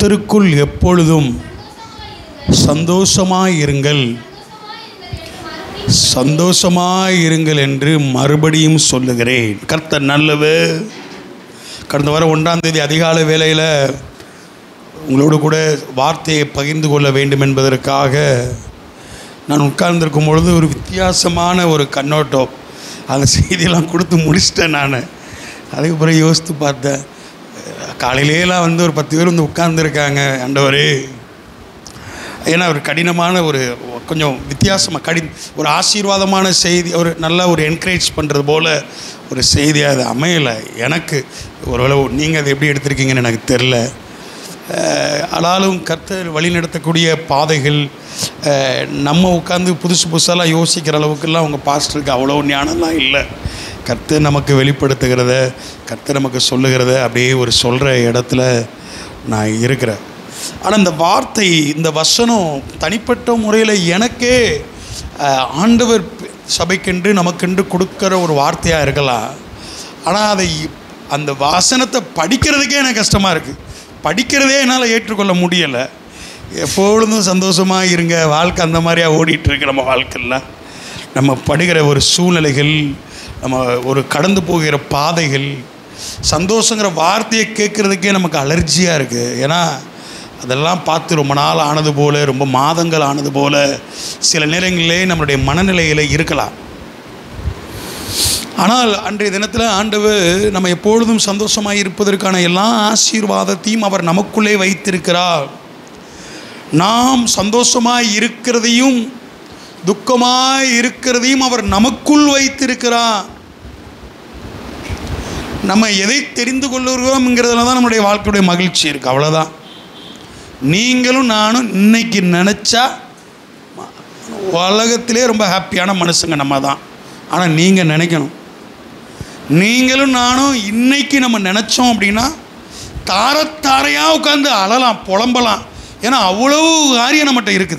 கர்த்தருக்குள் எப்பொழுதும் சந்தோஷமாயிருங்கள் சந்தோஷமாயிருங்கள் என்று மறுபடியும் சொல்லுகிறேன் கர்த்தர் நல்லவர் கடந்த வாரம் ஒன்றாம் தேதி அதிகாலை வேளையில் உங்களோடு கூட வார்த்தையை பகிர்ந்து கொள்ள வேண்டும் என்பதற்காக நான் உட்கார்ந்திருக்கும் பொழுது ஒரு வித்தியாசமான ஒரு கண்ணோட்டம் அந்த செய்தியெல்லாம் கொடுத்து முடிச்சிட்டேன் நான் அதுக்கு பிறகு யோசித்து பார்த்தேன் காலையிலேலாம் வந்து ஒரு பத்து பேர் வந்து உட்கார்ந்துருக்காங்க ஆண்டவரே ஏன்னா ஒரு கடினமான ஒரு கொஞ்சம் வித்தியாசமாக கடி ஒரு ஆசீர்வாதமான செய்தி ஒரு நல்ல ஒரு என்கரேஜ் பண்ணுறது போல் ஒரு செய்தியாக அது அமையலை எனக்கு ஒருவேளை நீங்கள் அதை எப்படி எடுத்திருக்கீங்கன்னு எனக்கு தெரில அஹ், ஆனாலும் கர்த்தர் வழி நடத்தக்கூடிய பாதைகள் அஹ், நம்ம உட்காந்து புதுசு புதுசாலாம் யோசிக்கிற அளவுக்குலாம் அவங்க பாஸ்டருக்கு அவ்வளோ ஞானம்லாம் இல்லை கர்த்தர் நமக்கு வெளிப்படுத்துகிறத கர்த்தர் நமக்கு சொல்லுகிறத அப்படியே ஒரு சொல்கிற இடத்துல நான் இருக்கிறேன் ஆனால் இந்த வார்த்தை இந்த வசனம் தனிப்பட்ட முறையில் எனக்கே அஹ், ஆண்டவர் சபைக்கென்று நமக்கென்று கொடுக்குற ஒரு வார்த்தையாக இருக்கலாம் ஆனால் அதை அந்த வாசனத்தை படிக்கிறதுக்கே எனக்கு கஷ்டமாக இருக்குது படிக்கிறதே என்னால் ஏற்றுக்கொள்ள முடியலை எப்பொழுதும் சந்தோஷமாக இருங்க வாழ்க்கை அந்த மாதிரியா ஓடிட்டு இருக்கு நம்ம வாழ்க்கையில் நம்ம படுகிற ஒரு சூழ்நிலைகள் நம்ம ஒரு கடந்து போகிற பாதைகள் சந்தோஷங்கிற வார்த்தையை கேட்குறதுக்கே நமக்கு அலர்ஜியாக இருக்குது ஏன்னா அதெல்லாம் பார்த்து ரொம்ப நாள் ஆனது போல் ரொம்ப மாதங்கள் ஆனது போல் சில நேரங்களிலே நம்மளுடைய மனநிலையில் இருக்கலாம் ஆனால் அன்றைய தினத்தில் ஆண்டவர் நம்ம எப்பொழுதும் சந்தோஷமாக இருப்பதற்கான எல்லா ஆசீர்வாதத்தையும் அவர் நமக்குள்ளே வைத்திருக்கிறார் நாம் சந்தோஷமாய் இருக்கிறதையும் துக்கமாய் இருக்கிறதையும் அவர் நமக்குள் வைத்திருக்கிறார் நம்ம எதை தெரிந்து கொள்ளுகிறோம்ங்கிறதுல தான் நம்முடைய வாழ்க்கையுடைய மகிழ்ச்சி இருக்குது அவ்வளோதான் நீங்களும் நானும் இன்னைக்கு நினச்சா உலகத்திலே ரொம்ப ஹாப்பியான மனுஷங்க நம்ம தான் ஆனால் நீங்கள் நினைக்கணும் நீங்களும் நானும் இன்னைக்கு நம்ம நினச்சோம் அப்படின்னா தாரத்தாரையாக உட்காந்து அழலாம் புலம்பலாம் ஏன்னா அவ்வளவு காரியம் நம்மகிட்ட இருக்குது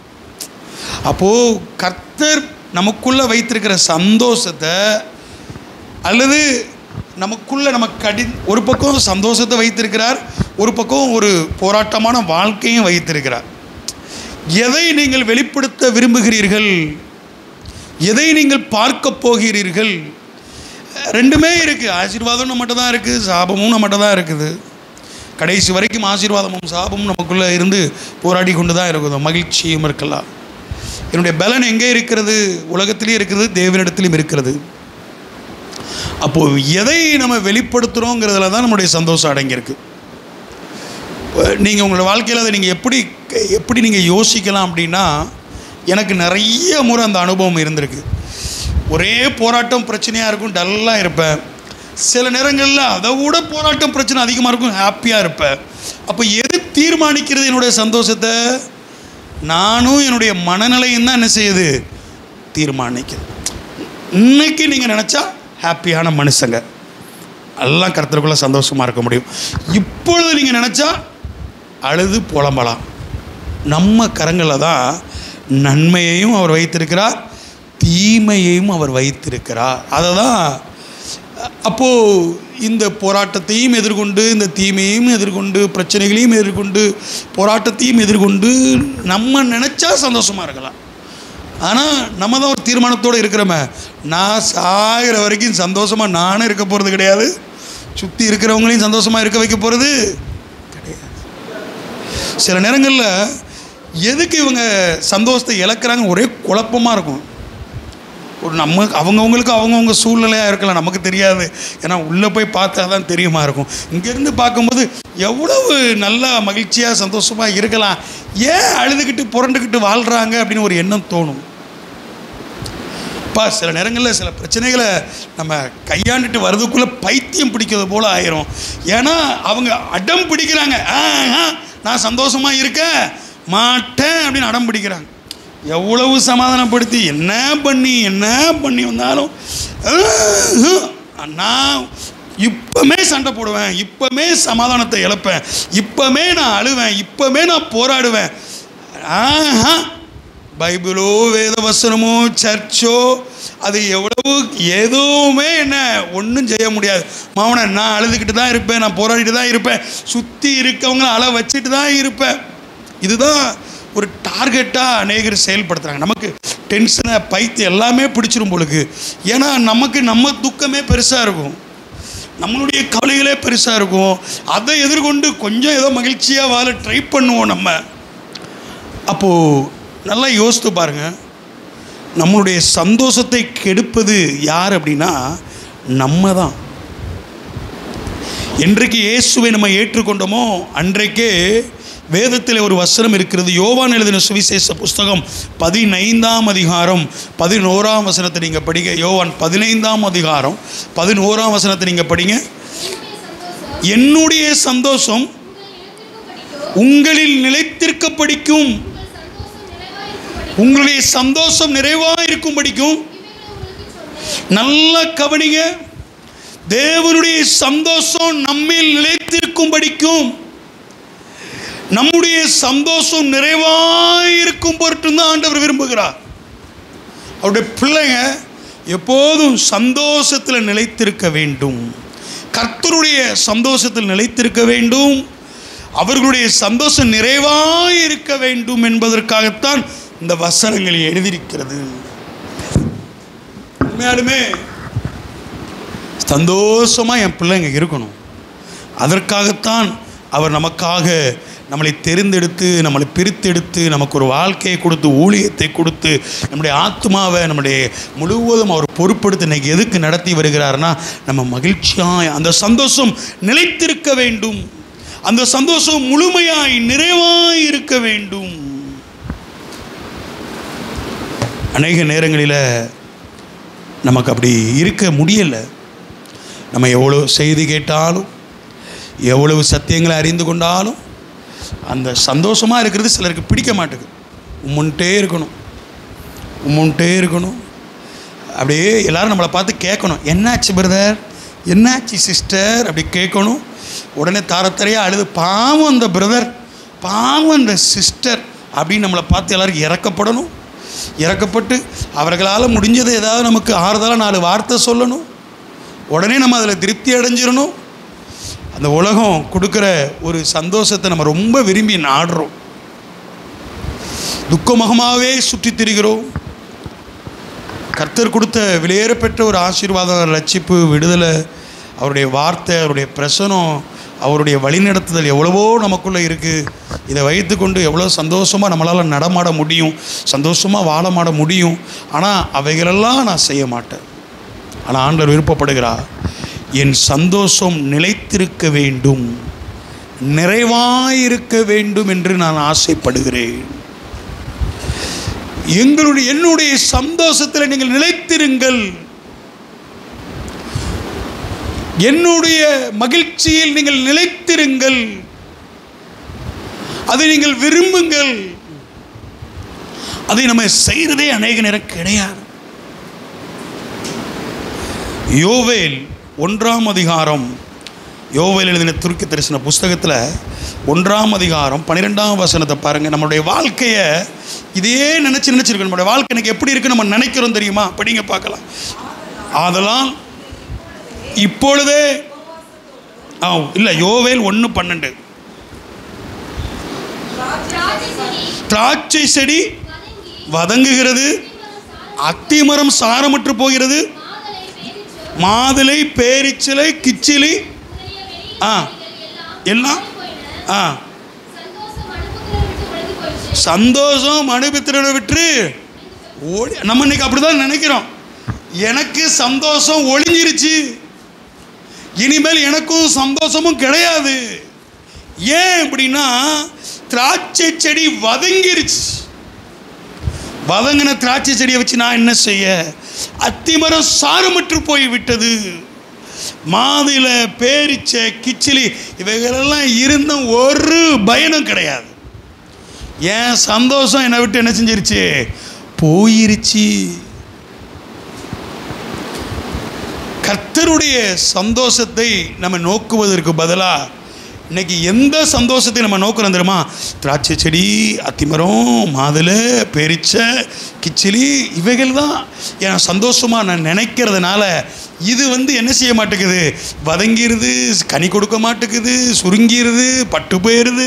அப்போது கர்த்தர் நமக்குள்ளே வைத்திருக்கிற சந்தோஷத்தை அல்லது நமக்குள்ளே நம்ம கடி ஒரு பக்கம் சந்தோஷத்தை வைத்திருக்கிறார் ஒரு பக்கம் ஒரு போராட்டமான வாழ்க்கையும் வைத்திருக்கிறார் எதை நீங்கள் வெளிப்படுத்த விரும்புகிறீர்கள் எதை நீங்கள் பார்க்க போகிறீர்கள் ரெண்டுமே இருக்குது ஆசீர்வாதம் நம்மகிட்ட தான் இருக்குது சாபமும் நம்மகிட்ட தான் இருக்குது கடைசி வரைக்கும் ஆசீர்வாதமும் சாபமும் நமக்குள்ளே இருந்து போராடி கொண்டு தான் இருக்குது மகிழ்ச்சியும் இருக்கலாம் என்னுடைய பலன் எங்கே இருக்கிறது உலகத்திலையும் இருக்குது தேவனிடத்திலும் இருக்கிறது அப்போது எதை நம்ம வெளிப்படுத்துகிறோங்கிறதுல தான் நம்முடைய சந்தோஷம் அடங்கியிருக்கு நீங்கள் உங்களோட வாழ்க்கையில் அதை நீங்கள் எப்படி எப்படி நீங்கள் யோசிக்கலாம் அப்படின்னா எனக்கு நிறைய முறை அந்த அனுபவம் இருந்திருக்கு ஒரே போராட்டம் பிரச்சனையாக இருக்கும் டல்லாக இருப்பேன் சில நேரங்களில் அதை விட போராட்டம் பிரச்சனை அதிகமாக இருக்கும் ஹாப்பியாக இருப்பேன் அப்போ எது தீர்மானிக்கிறது என்னுடைய சந்தோஷத்தை நானும் என்னுடைய மனநிலையும் தான் என்ன செய்யுது தீர்மானிக்குது இன்னைக்கு நீங்கள் நினச்சா ஹாப்பியான மனுஷங்க எல்லாம் கருத்துக்குள்ளே சந்தோஷமாக இருக்க முடியும் இப்பொழுது நீங்கள் நினச்சா அழுது புலம்பலாம் நம்ம கரங்களில் தான் நன்மையையும் அவர் வைத்திருக்கிறார் தீமையையும் அவர் வைத்திருக்கிறார் அதை தான் அப்போது இந்த போராட்டத்தையும் எதிர்கொண்டு இந்த தீமையையும் எதிர்கொண்டு பிரச்சனைகளையும் எதிர்கொண்டு போராட்டத்தையும் எதிர்கொண்டு நம்ம நினச்சா சந்தோஷமாக இருக்கலாம் ஆனால் நம்ம தான் ஒரு தீர்மானத்தோடு இருக்கிறோமே நான் சாகிற வரைக்கும் சந்தோஷமாக நானும் இருக்க போகிறது கிடையாது சுற்றி இருக்கிறவங்களையும் சந்தோஷமாக இருக்க வைக்க போகிறது கிடையாது சில நேரங்களில் எதுக்கு இவங்க சந்தோஷத்தை இழக்கிறாங்க ஒரே குழப்பமாக இருக்கும் ஒரு நம்ம அவங்கவுங்களுக்கு அவங்கவுங்க சூழ்நிலையாக இருக்கலாம் நமக்கு தெரியாது ஏன்னா உள்ளே போய் பார்த்தா தான் தெரியுமா இருக்கும் இங்கேருந்து பார்க்கும்போது எவ்வளவு நல்லா மகிழ்ச்சியாக சந்தோஷமாக இருக்கலாம் ஏன் அழுதுகிட்டு புரண்டுக்கிட்டு வாழ்கிறாங்க அப்படின்னு ஒரு எண்ணம் தோணும் பா சில நேரங்களில் சில பிரச்சனைகளை நம்ம கையாண்டுட்டு வர்றதுக்குள்ளே பைத்தியம் பிடிக்கிறது போல் ஆயிரும் ஏன்னா அவங்க அடம் பிடிக்கிறாங்க ஆ ஆ, நான் சந்தோஷமாக இருக்க மாட்டேன் அப்படின்னு அடம் பிடிக்கிறாங்க எவ்வளவு சமாதானப்படுத்தி என்ன பண்ணி என்ன பண்ணி வந்தாலும் "ஆஹ், நான் இப்பமே சண்டை போடுவேன் இப்பமே சமாதானத்தை இழப்பேன் இப்பமே நான் அழுவேன் இப்பமே நான் போராடுவேன் ஆஹா பைபிளோ வேத வசனமோ சர்ச்சோ அது எவ்வளவு எதுவுமே என்ன ஒன்றும் செய்ய முடியாது மாவன நான் அழுதுகிட்டு தான் இருப்பேன் நான் போராடிட்டு தான் இருப்பேன் சுற்றி இருக்கவங்கள அழ வச்சுட்டு தான் இருப்பேன் இதுதான் ஒரு டார்கெட்டாக அநேகர் செயல்படுத்துகிறாங்க நமக்கு டென்ஷனை பைத்து எல்லாமே பிடிச்சிரும் பொழுது ஏன்னா நமக்கு நம்ம துக்கமே பெருசாக இருக்கும் நம்மளுடைய கவலைகளே பெருசாக இருக்கும் அதை எதிர்கொண்டு கொஞ்சம் ஏதோ மகிழ்ச்சியாக வாழ ட்ரை பண்ணுவோம் நம்ம அப்போது நல்லா யோசித்து பாருங்கள் நம்மளுடைய சந்தோஷத்தை கெடுப்பது யார் அப்படின்னா நம்ம தான் என்றைக்கு இயேசுவை நம்ம ஏற்றுக்கொண்டோமோ அன்றைக்கே வேதத்தில் ஒரு வசனம் இருக்கிறது யோவான் எழுதின சுவிசேஷ புஸ்தகம் பதினைந்தாம் அதிகாரம் பதினோராம் வசனத்தை நீங்கள் படிங்க யோவான் பதினைந்தாம் அதிகாரம் பதினோராம் வசனத்தை நீங்கள் படிங்க என்னுடைய சந்தோஷம் உங்களில் நிலைத்திருக்க படிக்கும் உங்கள் சந்தோஷம் நிறைவாயிருக்கும்படி உங்களுடைய சந்தோஷம் நிறைவாக இருக்கும் படிக்கும் இவைகளை உங்களுக்கு சொன்னேன் நல்ல கவனிங்க தேவனுடைய சந்தோஷம் நம்மில் நிலைத்திருக்கும் படிக்கும் நம்முடைய சந்தோஷம் நிறைவாயிருக்கும் பொருட்டு தான் ஆண்டவர் விரும்புகிறார் அவருடைய பிள்ளைங்க எப்போதும் சந்தோஷத்தில் நிலைத்திருக்க வேண்டும் கர்த்தருடைய சந்தோஷத்தில் நிலைத்திருக்க வேண்டும் அவர்களுடைய சந்தோஷம் நிறைவாக இருக்க வேண்டும் என்பதற்காகத்தான் இந்த வசனங்கள் எழுதியிருக்கிறது உண்மையாலுமே சந்தோஷமாக என் பிள்ளைங்க இருக்கணும் அதற்காகத்தான் அவர் நமக்காக நம்மளை தெரிந்தெடுத்து நம்மளை பிரித்தெடுத்து நமக்கு ஒரு வாழ்க்கையை கொடுத்து ஊழியத்தை கொடுத்து நம்முடைய ஆத்மாவை நம்முடைய முழுவதும் அவர் பொறுப்படுத்தி இன்னைக்கு எதுக்கு நடத்தி வருகிறாருன்னா நம்ம மகிழ்ச்சியாய் அந்த சந்தோஷம் நிலைத்திருக்க வேண்டும் அந்த சந்தோஷம் முழுமையாய் நிறைவாய் இருக்க வேண்டும் அநேக நேரங்களில் நமக்கு அப்படி இருக்க முடியலை நம்ம எவ்வளோ செய்தி கேட்டாலும் எவ்வளவு சத்தியங்களை அறிந்து கொண்டாலும் அந்த சந்தோஷமாக இருக்கிறது சிலருக்கு பிடிக்க மாட்டேங்குது உம்முன்ட்டே இருக்கணும் உம்முன்ட்டே இருக்கணும் அப்படியே எல்லாரும் நம்மளை பார்த்து கேட்கணும் என்னாச்சு பிரதர் என்னாச்சு சிஸ்டர் அப்படி கேட்கணும் உடனே தாரத்தரையாக அழுது பாவம் அந்த பிரதர் பாவம் அந்த சிஸ்டர் அப்படின்னு நம்மளை பார்த்து எல்லாரும் இறக்கப்படணும் இறக்கப்பட்டு அவர்களால் முடிஞ்சதை ஏதாவது நமக்கு ஆறுதலாக நாலு வார்த்தை சொல்லணும் உடனே நம்ம அதில் திருப்தி அடைஞ்சிடணும் அந்த உலகம் கொடுக்குற ஒரு சந்தோஷத்தை நம்ம ரொம்ப விரும்பி நாடுறோம் துக்கமுகமாகவே சுற்றித் திரிகிறோம் கர்த்தர் கொடுத்த வெளியேறப்பெற்ற ஒரு ஆசீர்வாதம் ரட்சிப்பு விடுதலை அவருடைய வார்த்தை அவருடைய பிரசனம் அவருடைய வழிநடத்துதல் எவ்வளவோ நமக்குள்ளே இருக்குது இதை வைத்துக்கொண்டு எவ்வளோ சந்தோஷமாக நம்மளால் நடமாட முடியும் சந்தோஷமாக வாழ மாட முடியும் ஆனால் அவைகளெல்லாம் நான் செய்ய மாட்டேன் ஆனால் ஆண்டவர் விருப்பப்படுகிறார் என் சந்தோஷம் நிலைத்திருக்க வேண்டும் நிறைவாயிருக்க வேண்டும் என்று நான் ஆசைப்படுகிறேன் எங்களுடைய என்னுடைய சந்தோஷத்தில் நீங்கள் நிலைத்திருங்கள் என்னுடைய மகிழ்ச்சியில் நீங்கள் நிலைத்திருங்கள் அதை நீங்கள் விரும்புங்கள் அதை நம்ம செய்கிறதே அநேக நேரம் கிடையாது யோவேல் ஒன்றாம் அதிகாரம் யோவேல் எழுதின துருக்கி தரிசன புஸ்தகத்தில் ஒன்றாம் அதிகாரம் பன்னிரெண்டாம் வசனத்தை பாருங்கள் நம்மளுடைய வாழ்க்கையை இதே நினச்சி நினச்சிருக்கோம் நம்மளுடைய வாழ்க்கை எனக்கு எப்படி இருக்கு நம்ம நினைக்கிறோம் தெரியுமா படிங்க பார்க்கலாம் ஆதலால் இப்பொழுதே ஆ இல்லை யோவேல் ஒன்று பன்னெண்டு திராட்சை செடி திராட்சை செடி வதங்கி வதங்குகிறது அத்திமரம் சாரமற்று போகிறது மாதலை பேரிச்சம் மாதுளை பேரிச்சிலை கிச்சிலி முதலிய வெளி ஆ எல்லாம் எல்லாம் போயின ஆ சந்தோஷம் அனுப்புகிறதை விட்டு ஒழிந்து போயிடுச்சு சந்தோஷம் அனுபவத்தினரை விட்டு ஓடி நம்ம இன்னைக்கு அப்படிதான் நினைக்கிறோம் எனக்கு சந்தோஷம் ஒளிஞ்சிருச்சு இனிமேல் எனக்கும் சந்தோஷமும் கிடையாது ஏன் அப்படின்னா திராட்சை செடி வதங்கிருச்சு வதங்கின திராட்சை செடியை வச்சு நான் என்ன செய்ய அத்திமரம் சாரமற்று போய் விட்டது மாதுளை பேரிச்சை கிச்சிலி இவைகளெல்லாம் இருந்தும் ஒரு பயனும் கிடையாது என் சந்தோஷம் என்னை விட்டு என்ன செஞ்சிருச்சு போயிருச்சு கர்த்தருடைய சந்தோஷத்தை நம்ம நோக்குவதற்கு பதிலாக இன்னைக்கு எந்த சந்தோஷத்தை நம்ம நோக்கிறோம் தெரியுமா திராட்சை செடி அத்திமரம் மாதுளை பேரிச்சை கிச்சிலி இவைகள் தான் என் சந்தோஷமாக நான் நினைக்கிறதுனால இது வந்து என்ன செய்ய மாட்டேங்குது வதங்கிருது கனி கொடுக்க மாட்டேங்குது சுருங்கிருது பட்டு போயிடுது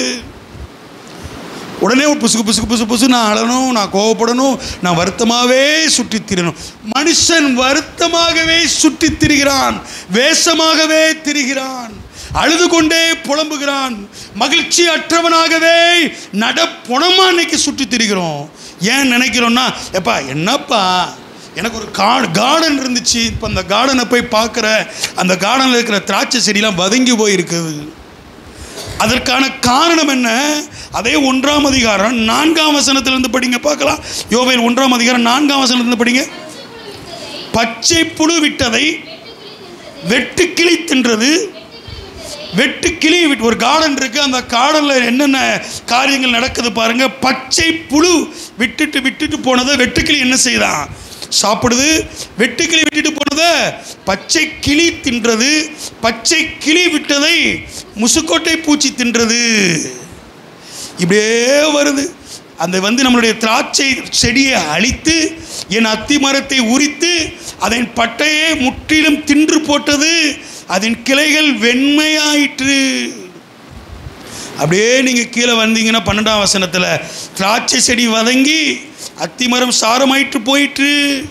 உடனே ஒரு புசுக்கு புசுக்கு புசு புசு நான் அழணும் நான் கோவப்படணும் நான் வருத்தமாகவே சுற்றித் திரியணும் மனுஷன் வருத்தமாகவே சுற்றித் திரிகிறான் வேஷமாகவே திரிகிறான் அழுது கொண்டே புலம்புகிறான் மகிழ்ச்சி அற்றவனாகவே நடப்புணமா இன்னைக்கு சுற்றித் திரிகிறோம் ஏன் நினைக்கிறோம்னா எப்பா என்னப்பா எனக்கு ஒரு கா கார்டன் இருந்துச்சு இப்போ அந்த கார்டனை போய் பார்க்குற அந்த கார்டனில் இருக்கிற திராட்சை செடியெலாம் வதங்கி போயிருக்குது அதற்கான காரணம் என்ன அதே ஒன்றாம் அதிகாரம் நான்காம் வசனத்திலிருந்து படிங்க பார்க்கலாம் யோவேல் ஒன்றாம் அதிகாரம் நான்காம் வசனத்திலிருந்து படிங்க பச்சை புழு விட்டதை வெட்டுக்கிளி தின்றது வெட்டுக்கிளி விட்டு ஒரு கார்டன் இருக்கு அந்த கார்டனில் என்னென்ன காரியங்கள் நடக்குது பாருங்க பச்சை புழு விட்டுட்டு விட்டுட்டு போனதை வெட்டுக்கிளி என்ன செய்தான் சாப்பிடுது வெட்டுக்கிளி விட்டுட்டு போனதை பச்சை கிளி தின்றது பச்சை கிளி விட்டதை முசுக்கோட்டை பூச்சி தின்றது இப்படியே வருது அந்த வந்து நம்மளுடைய திராட்சை செடியை அழித்து என் அத்தி மரத்தை உரித்து அதன் பட்டையை முற்றிலும் தின்று போட்டது அதன் கிளைகள் வெண்மையாயிற்று அப்படியே நீங்கள் கீழே வந்தீங்கன்னா பன்னெண்டாம் வசனத்தில் திராட்சை செடி வதங்கி அத்திமரம் சாரமாயிட்டு போயிற்று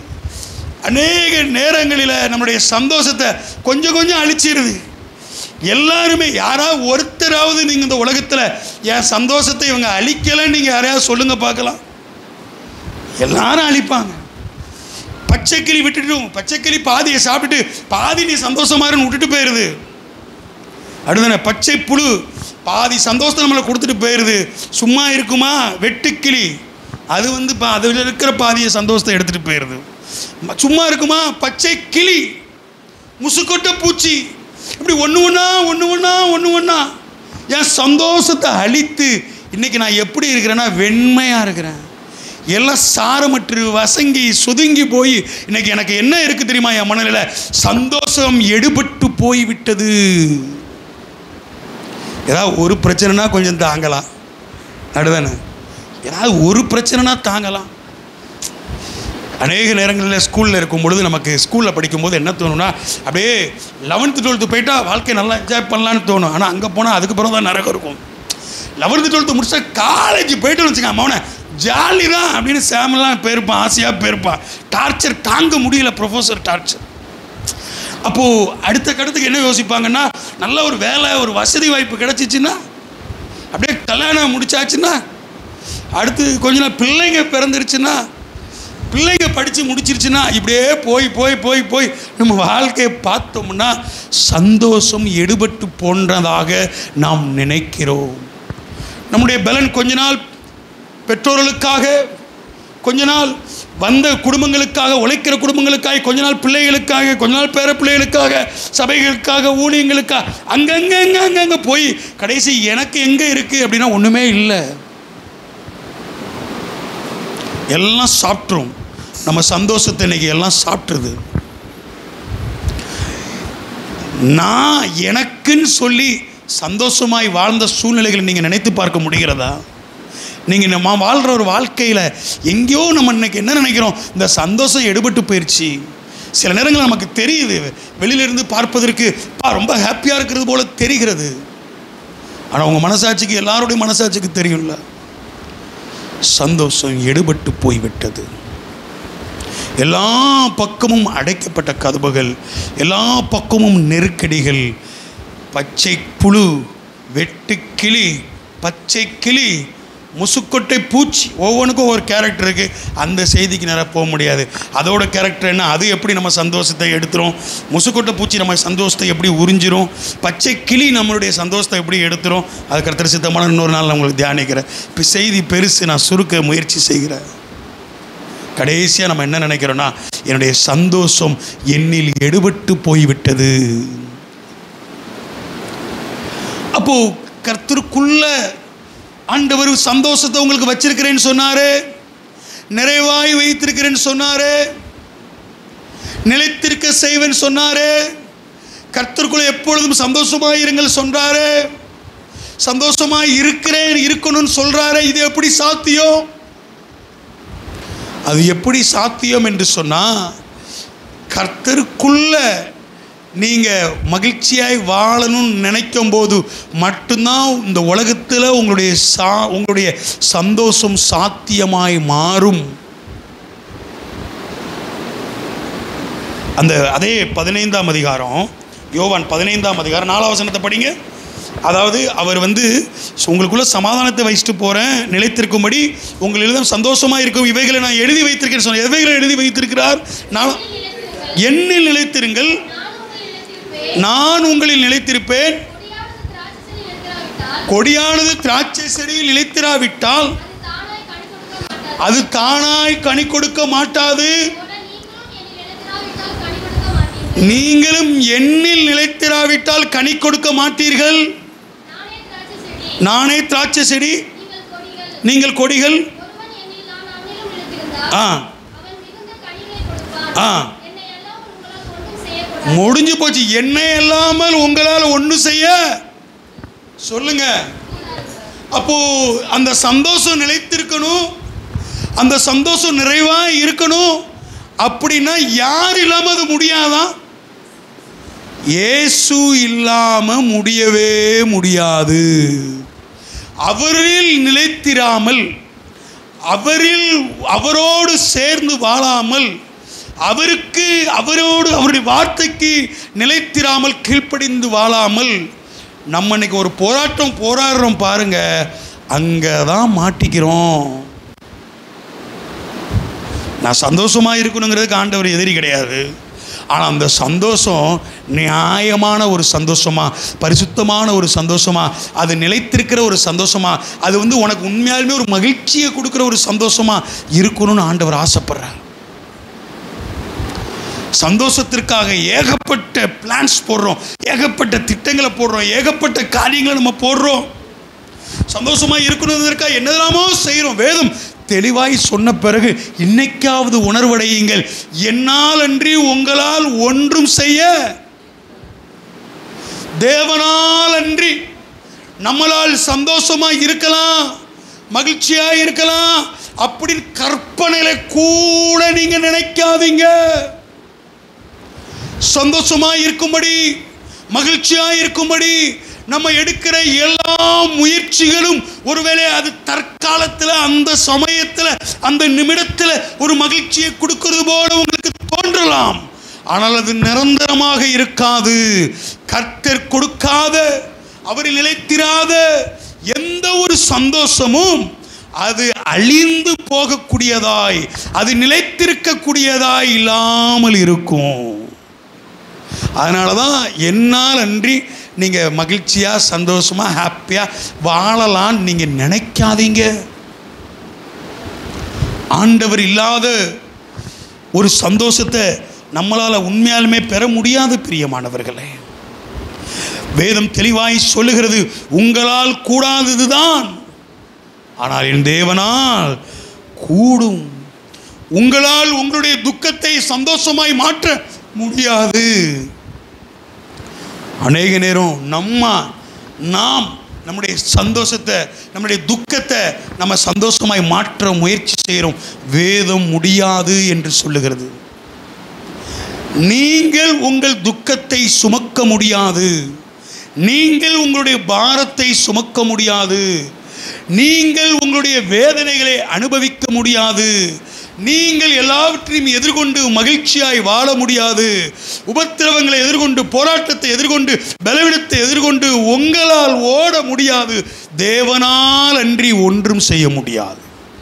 அநேக நேரங்களில் நம்முடைய சந்தோஷத்தை கொஞ்சம் கொஞ்சம் அழிச்சிருது எல்லாருமே யாராவது ஒருத்தராவது நீங்கள் இந்த உலகத்தில் என் சந்தோஷத்தை இவங்க அழிக்கலைன்னு நீங்கள் யாரையாவது சொல்லுங்க பார்க்கலாம் எல்லாரும் அழிப்பாங்க பச்சைக்கிளி விட்டுட்டும் பச்சைக்கிளி பாதியை சாப்பிட்டுட்டு பாதி நீ சந்தோஷமா இருன்னு விட்டுட்டு போயிடுது அடுத்தன பச்சை புழு பாதி சந்தோஷத்தை நம்மளை கொடுத்துட்டு போயிடுது சும்மா இருக்குமா வெட்டுக்கிளி அது வந்து பா அதில் இருக்கிற பாதியை சந்தோஷத்தை எடுத்துகிட்டு போயிடுது ம- சும்மா இருக்குமா பச்சை கிளி முசுக்கொட்டை பூச்சி இப்படி ஒன்று ஒன்றா ஒன்று ஒன்றா ஒன்று ஒன்றா என் சந்தோஷத்தை அழித்து இன்னைக்கு நான் எப்படி இருக்கிறேன்னா வெண்மையாக இருக்கிறேன் எல்லாம் சாரமற்று வசங்கி சுதுங்கி போய் இன்னைக்கு எனக்கு என்ன இருக்குது தெரியுமா என் மனநிலையில் சந்தோஷம் எடுபட்டு போய் விட்டது ஏதாவது ஒரு பிரச்சனைனா கொஞ்சம் தாங்கலாம் நடுதானே ஏதாவது ஒரு பிரச்சனைனா தாங்கலாம் அநேக நேரங்களில் ஸ்கூலில் இருக்கும் பொழுது நமக்கு ஸ்கூலில் படிக்கும்போது என்ன தோணும்னா அப்படியே லெவன்த்து டுவெல்த்து போயிட்டா வாழ்க்கையை நல்லா என்ஜாய் பண்ணலான்னு தோணும் ஆனால் அங்கே போனால் அதுக்கப்புறம் தான் நரகம் இருக்கும் லெவன்த்து டுவெல்த்து முடிச்சா காலேஜ் போயிட்டு வச்சுக்காம அவனை ஜாலி தான் அப்படின்னு சேமெல்லாம் போயிருப்பான் ஆசையாக போயிருப்பான் டார்ச்சர் தாங்க முடியல ப்ரொஃபஸர் டார்ச்சர் அப்போது அடுத்த கட்டத்துக்கு என்ன யோசிப்பாங்கன்னா நல்ல ஒரு வேலை ஒரு வசதி வாய்ப்பு கிடச்சிச்சின்னா அப்படியே கல்யாணம் முடிச்சாச்சுன்னா அடுத்து கொஞ்ச நாள் பிள்ளைங்க பிறந்துருச்சுன்னா பிள்ளைங்க படித்து முடிச்சிருச்சுன்னா இப்படியே போய் போய் போய் போய் நம்ம வாழ்க்கையை பார்த்தோம்னா சந்தோஷம் எடுபட்டு போன்றதாக நாம் நினைக்கிறோம் நம்முடைய பலன் கொஞ்ச நாள் பெற்றோர்களுக்காக கொஞ்ச நாள் வந்த குடும்பங்களுக்காக உழைக்கிற குடும்பங்களுக்காக கொஞ்ச நாள் பிள்ளைகளுக்காக கொஞ்ச நாள் பேர பிள்ளைகளுக்காக சபைகளுக்காக ஊழியங்களுக்காக அங்கங்கே அங்கே அங்கங்கே போய் கடைசி எனக்கு எங்கே இருக்குது அப்படின்னா ஒன்றுமே இல்லை எல்லாம் சாப்பிட்ரும் நம்ம சந்தோஷத்தை இன்னைக்கு எல்லாம் சாப்பிட்ருது நான் எனக்குன்னு சொல்லி சந்தோஷமாய் வாழ்ந்த சூழ்நிலைகளை நீங்கள் நினைத்து பார்க்க முடிகிறதா நீங்கள் நம்ம வாழ்கிற ஒரு வாழ்க்கையில் எங்கேயோ நம்ம இன்னைக்கு என்ன நினைக்கிறோம் இந்த சந்தோஷம் எடுபட்டு போயிடுச்சு சில நேரங்கள் நமக்கு தெரியுது வெளியிலிருந்து பார்ப்பதற்கு பா ரொம்ப ஹாப்பியாக இருக்கிறது போல தெரிகிறது ஆனால் உங்கள் மனசாட்சிக்கு எல்லாருடைய மனசாட்சிக்கு தெரியும்ல சந்தோஷம் எடுபட்டு போய்விட்டது எல்லா பக்கமும் அடைக்கப்பட்ட கதவுகள் எல்லா பக்கமும் நெருக்கடிகள் பச்சை புழு வெட்டுக்கிளி பச்சை கிளி முசுக்கொட்டை பூச்சி ஒவ்வொன்றுக்கும் ஒரு கேரக்டர் இருக்குது அந்த செய்திக்கு நேராக போக முடியாது அதோட கேரக்டர் என்ன அது எப்படி நம்ம சந்தோஷத்தை எடுத்துரும் முசுக்கொட்டை பூச்சி நம்ம சந்தோஷத்தை எப்படி உறிஞ்சிரும் பச்சை கிளி நம்மளுடைய சந்தோஷத்தை எப்படி எடுத்துரும் அது கருத்தர் சித்தமான இன்னொரு நாள் நான் உங்களுக்கு தியானிக்கிறேன் இப்போ செய்தி பெருசு நான் சுருக்க முயற்சி செய்கிறேன் கடைசியாக நம்ம என்ன நினைக்கிறோன்னா என்னுடைய சந்தோஷம் என்னில் எடுபட்டு போய்விட்டது அப்போ கர்த்தருக்குள்ள ஆண்டவர் சந்தோஷத்தை உங்களுக்கு வச்சிருக்கிறேன்னு சொன்னாரு நிறைவாய் வைத்திருக்கிறேன்னு சொன்னாரு நிலைத்திருக்க செய்வேன்னு சொன்னாரு கர்த்தருக்குள்ள எப்பொழுதும் சந்தோஷமாயிருங்கள் சொன்னாரு சந்தோஷமா இருக்கிறேன் இருக்கணும்னு சொல்றாரே இது எப்படி சாத்தியம் அது எப்படி சாத்தியம் என்று சொன்னா கர்த்தருக்குள்ள நீங்க மகிழ்ச்சியாய் வாழணும்னு நினைக்கும் போது மட்டும்தான் இந்த உலகத்தில் உங்களுடைய சா உங்களுடைய சந்தோஷம் சாத்தியமாய் மாறும் அந்த அதே பதினைந்தாம் அதிகாரம் யோவான் பதினைந்தாம் அதிகாரம் நாலாம் வசனத்தை படிங்க அதாவது அவர் வந்து உங்களுக்குள்ள சமாதானத்தை வச்சுட்டு போகிறேன் நிலைத்திருக்கும்படி உங்களிடம் சந்தோஷமாக இருக்கும் இவைகளை நான் எழுதி வைத்திருக்கேன் சொன்ன எவைகளை எழுதி வைத்திருக்கிறார் நான் என்னில் நிலைத்திருங்கள் நான் உங்களில் நிலைத்திருப்பேன் நான் உங்களில் நிலைத்திருப்பேன் கொடியானது திராட்சை செடியில் நிலைத்திராவிட்டால் கொடியானது திராட்சை செடியில் நிலைத்திராவிட்டால் அது தானாய் கனி கொடுக்க மாட்டாது அது தானாய் கனி கொடுக்க மாட்டாது போல நீங்களும் என்னில் நிலைத்திராவிட்டால் கனி கொடுக்க மாட்டீர்கள் நீங்களும் என்னில் நிலைத்திராவிட்டால் கனி கொடுக்க மாட்டீர்கள் நானே திராட்சை செடி நானே திராட்சை செடி நீங்கள் கொடிகள் நீங்கள் கொடிகள் ஒருவன் என்னில் நான் அவனிலும் நிலைத்திருந்தால் ஆ அவன் மிகுந்த கனிகளை கொடுப்பான் ஆ. என்னை எல்லாம் உங்களால் ஒன்றும் செய்யக்கூடாது முடிஞ்சு போச்சு என்ன இல்லாமல் உங்களால் ஒன்று செய்ய சொல்லுங்க அப்போ அந்த சந்தோஷம் நிலைத்திருக்கணும் அந்த சந்தோஷம் நிறைவாக இருக்கணும் அப்படின்னா யார் இல்லாமல் அது முடியாதான் இயேசு இல்லாம முடியவே முடியாது அவரில் நிலைத்திராமல் அவரில் அவரோடு சேர்ந்து வாழாமல் அவருக்கு அவரோடு அவருடைய வார்த்தைக்கு நிலைத்திராமல் கீழ்ப்படிந்து வாழாமல் நம்ம இன்னைக்கு ஒரு போராட்டம் போராடுறோம் பாருங்க அங்கே தான் மாட்டிக்கிறோம் நான் சந்தோஷமாக இருக்கணுங்கிறதுக்கு ஆண்டவர் எதிரி கிடையாது ஆனால் அந்த சந்தோஷம் நியாயமான ஒரு சந்தோஷமா பரிசுத்தமான ஒரு சந்தோஷமா அது நிலைத்திருக்கிற ஒரு சந்தோஷமா அது வந்து உனக்கு உண்மையாலுமே ஒரு மகிழ்ச்சியை கொடுக்குற ஒரு சந்தோஷமா இருக்கணும்னு ஆண்டவர் ஆசைப்படுறார் சந்தோஷத்திற்காக ஏகப்பட்ட பிளான்ஸ் போடுறோம் ஏகப்பட்ட திட்டங்களை போடுறோம் ஏகப்பட்ட காரியங்களை நம்ம போடுறோம் சந்தோஷமா இருக்கணுங்கிறதுக்காக என்னதெல்லாமோ செய்கிறோம் வேதம் தெளிவாய் சொன்ன பிறகு இன்னைக்காவது உணர்வடையுங்கள் என்னால் அன்றி உங்களால் ஒன்றும் செய்ய தேவனால் அன்றி நம்மளால் சந்தோஷமா இருக்கலாம் மகிழ்ச்சியா இருக்கலாம் அப்படின்னு கற்பனையில கூட நீங்க நினைக்காதீங்க சந்தோஷமா இருக்கும்படி மகிழ்ச்சியா இருக்கும்படி நம்ம எடுக்கிற எல்லா முயற்சிகளும் ஒருவேளை அது தற்காலத்தில் அந்த சமயத்தில் அந்த நிமிடத்தில் ஒரு மகிழ்ச்சியை கொடுக்கிறது போல உங்களுக்கு தோன்றலாம் ஆனால் அது நிரந்தரமாக இருக்காது கர்த்தர் கொடுக்காத அவரில் நிலைத்திராத எந்த ஒரு சந்தோஷமும் அது அழிந்து போகக்கூடியதாய் அது நிலைத்திருக்கக்கூடியதாய் இல்லாமல் இருக்கும் அதனால தான் என்னால் அன்றி நீங்கள் மகிழ்ச்சியாக சந்தோஷமாக ஹாப்பியாக வாழலான்னு நீங்கள் நினைக்காதீங்க ஆண்டவர் இல்லாத ஒரு சந்தோஷத்தை நம்மளால் உண்மையாலுமே பெற முடியாது பிரியமானவர்களே வேதம் தெளிவாய் சொல்லுகிறது உங்களால் கூடாததுதான் ஆனால் என் தேவனால் கூடும் உங்களால் உங்களுடைய துக்கத்தை சந்தோஷமாய் மாற்ற முடியாது அநேக நேரம் நம்ம நாம் நம்முடைய சந்தோஷத்தை நம்முடைய துக்கத்தை நம்ம சந்தோஷமாய் மாற்ற முயற்சி செய்கிறோம் வேதம் முடியாது என்று சொல்லுகிறது நீங்கள் உங்கள் துக்கத்தை சுமக்க முடியாது நீங்கள் உங்களுடைய பாரத்தை சுமக்க முடியாது நீங்கள் உங்களுடைய வேதனைகளை அனுபவிக்க முடியாது நீங்கள் எல்லாவற்றையும் எதிர்கொண்டு மகிழ்ச்சியாய் வாழ முடியாது உபத்திரவங்களை எதிர்கொண்டு போராட்டத்தை எதிர்கொண்டு பலவீனத்தை எதிர்கொண்டு உங்களால் ஓட முடியாது தேவனால் அன்றி ஒன்றும் செய்ய முடியாது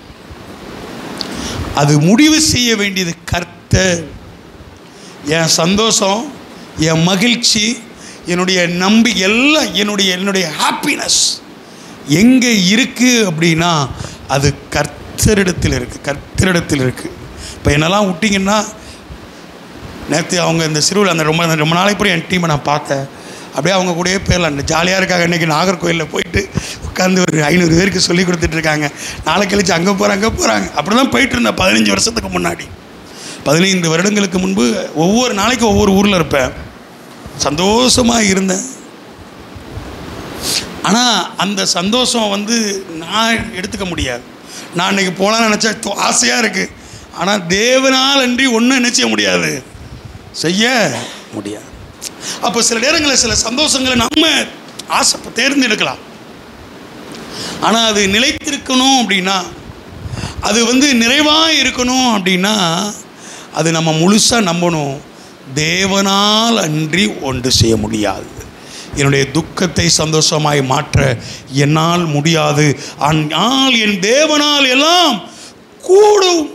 அது முடிவு செய்ய வேண்டியது கர்த்தர் என் சந்தோஷம் என் மகிழ்ச்சி என்னுடைய நம்பி எல்லாம் என்னுடைய என்னுடைய ஹாப்பினஸ் எங்கே இருக்குது அப்படின்னா அது கர்த்தரிடத்தில் இருக்குது கர்த்தரிடத்தில் இருக்குது இப்போ என்னெல்லாம் விட்டிங்கன்னா நேற்று அவங்க இந்த சிறுவில் அந்த ரொம்ப அந்த ரொம்ப நாளைக்கு அப்புறம் என் டீமை நான் பார்த்தேன் அப்படியே அவங்க கூடயே போயிடலாம் அந்த ஜாலியாக இருக்காங்க இன்றைக்கி நாகர்கோயிலில் போயிட்டு உட்காந்து ஒரு ஐநூறு பேருக்கு சொல்லி கொடுத்துட்டு இருக்காங்க நாளை கழிச்சு அங்கே போகிறாங்க அங்கே போகிறாங்க அப்படி தான் போயிட்டு இருந்தேன் பதினஞ்சு வருஷத்துக்கு முன்னாடி பதினைந்து வருடங்களுக்கு முன்பு ஒவ்வொரு நாளைக்கு ஒவ்வொரு ஊரில் இருப்பேன் சந்தோஷமாக இருந்தேன் ஆனால் அந்த சந்தோஷம் வந்து நான் எடுத்துக்க முடியாது நான் இன்னைக்கு போகலான்னு நினச்சா தோ- ஆசையாக இருக்குது ஆனால் தேவனால் அன்றி ஒன்றும் என்ன செய்ய முடியாது செய்ய முடியாது அப்போ சில நேரங்களில் சில சந்தோஷங்களை நம்ம ஆசை தேர்ந்தெடுக்கலாம் ஆனால் அது நிலைத்திருக்கணும் அப்படின்னா அது வந்து நிறைவாக இருக்கணும் அப்படின்னா அது நம்ம முழுசாக நம்பணும் தேவனால் அன்றி ஒன்று செய்ய முடியாது என்னுடைய துக்கத்தை சந்தோஷமாய் மாற்ற என்னால் முடியாது ஆனால் என் தேவனால் எல்லாம் கூடும்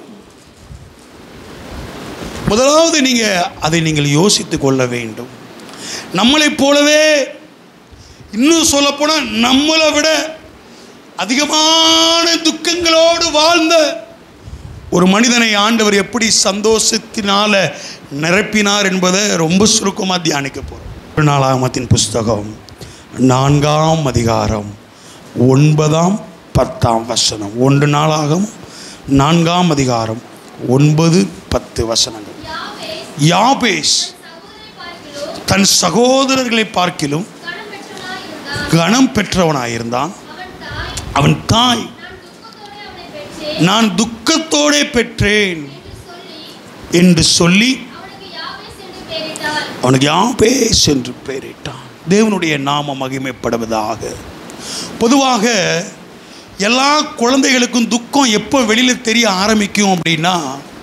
முதலாவது நீங்கள் அதை நீங்கள் யோசித்து கொள்ள வேண்டும் நம்மளைப் போலவே இன்னும் சொல்லப்போனால் நம்மளை விட அதிகமான துக்கங்களோடு வாழ்ந்த ஒரு மனிதனை ஆண்டவர் எப்படி சந்தோஷத்தினால நிரப்பினார் என்பதை ரொம்ப சுருக்கமாக தியானிக்க போகிறோம் நாளாகமத்தின் புஸ்தகம் நான்காம் அதிகாரம் ஒன்பதாம் பத்தாம் வசனம் ஒன்று நாளாகம் நான்காம் அதிகாரம் ஒன்பது பத்து வசனங்கள் யாவே யாபேஸ் சகோதரை பார்க்கிலோ தன் சகோதரர்களை பார்க்கிலும் கனம் பெற்றவனாயிருந்தான் கணம் பெற்றவனாயிருந்தான் அவன் தாய் அவன் தாய் நான் துக்கத்தோடு அவனை பெற்றேன் நான் துக்கத்தோடே பெற்றேன் என்று சொல்லி என்று சொல்லி அவனுக்கு யாவேஸ் அவனுக்கு யாபேஸ் என்று பெயரிட்டாள் என்று பெயரிட்டான் தேவனுடைய நாம மகிமைப்படுவதாக பொதுவாக எல்லா குழந்தைகளுக்கும் துக்கம் எப்போ வெளியில் தெரிய ஆரம்பிக்கும் அப்படின்னா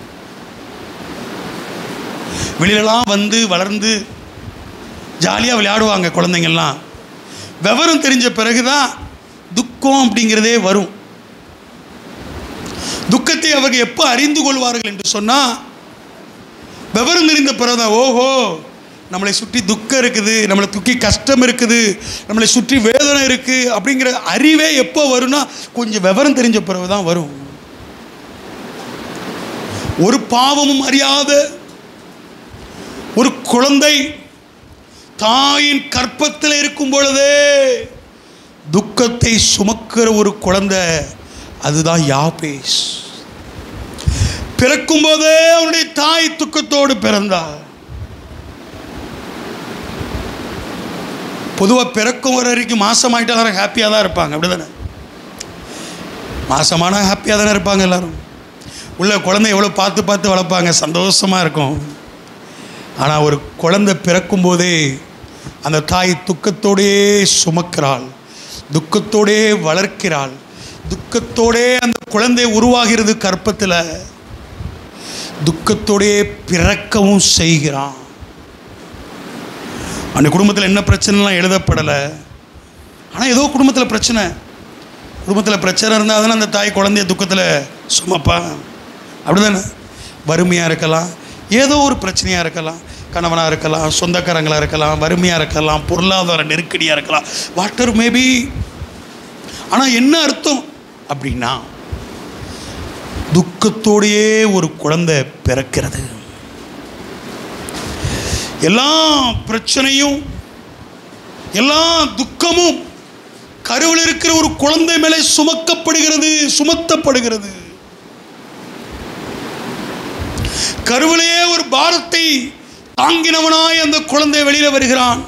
வெளியிலலாம் வந்து வளர்ந்து ஜாலியாக விளையாடுவாங்க குழந்தைங்கள்லாம் விவரம் தெரிஞ்ச பிறகுதான் துக்கம் அப்படிங்கிறதே வரும் துக்கத்தை அவர்கள் எப்போ அறிந்து கொள்வார்கள் என்று சொன்னால் விவரம் தெரிந்த பிறகுதான் ஓஹோ நம்மளை சுற்றி துக்கம் இருக்குது நம்மளை சுற்றி கஷ்டம் இருக்குது நம்மளை சுற்றி வேதனை இருக்குது அப்படிங்கிற அறிவே எப்போ வரும்னா கொஞ்சம் விவரம் தெரிஞ்ச பிறகு தான் வரும் ஒரு பாவமும் அறியாத ஒரு குழந்தை தாயின் கற்பத்தில் இருக்கும் பொழுதே துக்கத்தை சுமக்கிற ஒரு குழந்தை அதுதான் யாபேஸ் பிறக்கும் போதே அவனுடைய தாய் துக்கத்தோடு பிறந்தார் பொதுவாக பிறக்கும் வர வரைக்கும் மாசமாயிட்டா எல்லாரும் ஹாப்பியாக தான் இருப்பாங்க அப்படி தானே மாசமான ஹாப்பியாக தானே இருப்பாங்க எல்லாரும் உள்ள குழந்தை எவ்வளோ பார்த்து பார்த்து வளர்ப்பாங்க சந்தோஷமாக இருக்கும் ஆனால் ஒரு குழந்தை பிறக்கும் போதே அந்த தாய் துக்கத்தோடே சுமக்கிறாள் துக்கத்தோடே வளர்க்கிறாள் துக்கத்தோடே அந்த குழந்தை உருவாகிறது கற்பத்தில் துக்கத்தோடே பிறக்கவும் செய்கிறான் அந்த குடும்பத்தில் என்ன பிரச்சனைலாம் எழுதப்படலை ஆனால் ஏதோ குடும்பத்தில் பிரச்சனை குடும்பத்தில் பிரச்சனை இருந்தால் தானே அந்த தாய் குழந்தைய துக்கத்தில் சுமப்பா அப்படிதானே வறுமையாக இருக்கலாம் ஏதோ ஒரு பிரச்சனையாக இருக்கலாம் கணவனாக இருக்கலாம் சொந்தக்காரங்களாக இருக்கலாம் வறுமையாக இருக்கலாம் பொருளாதார நெருக்கடியாக இருக்கலாம் வாட்டர் மேபி ஆனால் என்ன அர்த்தம் அப்படின்னா துக்கத்தோடையே ஒரு குழந்தை பிறக்கிறது எல்லா பிரச்சனையும் எல்லா துக்கமும் கருவில் இருக்கிற ஒரு குழந்தை மேலே சுமக்கப்படுகிறது சுமத்தப்படுகிறது கருவிலேயே ஒரு பாரத்தை தாங்கினவனாய் அந்த குழந்தை வெளியில வருகிறான்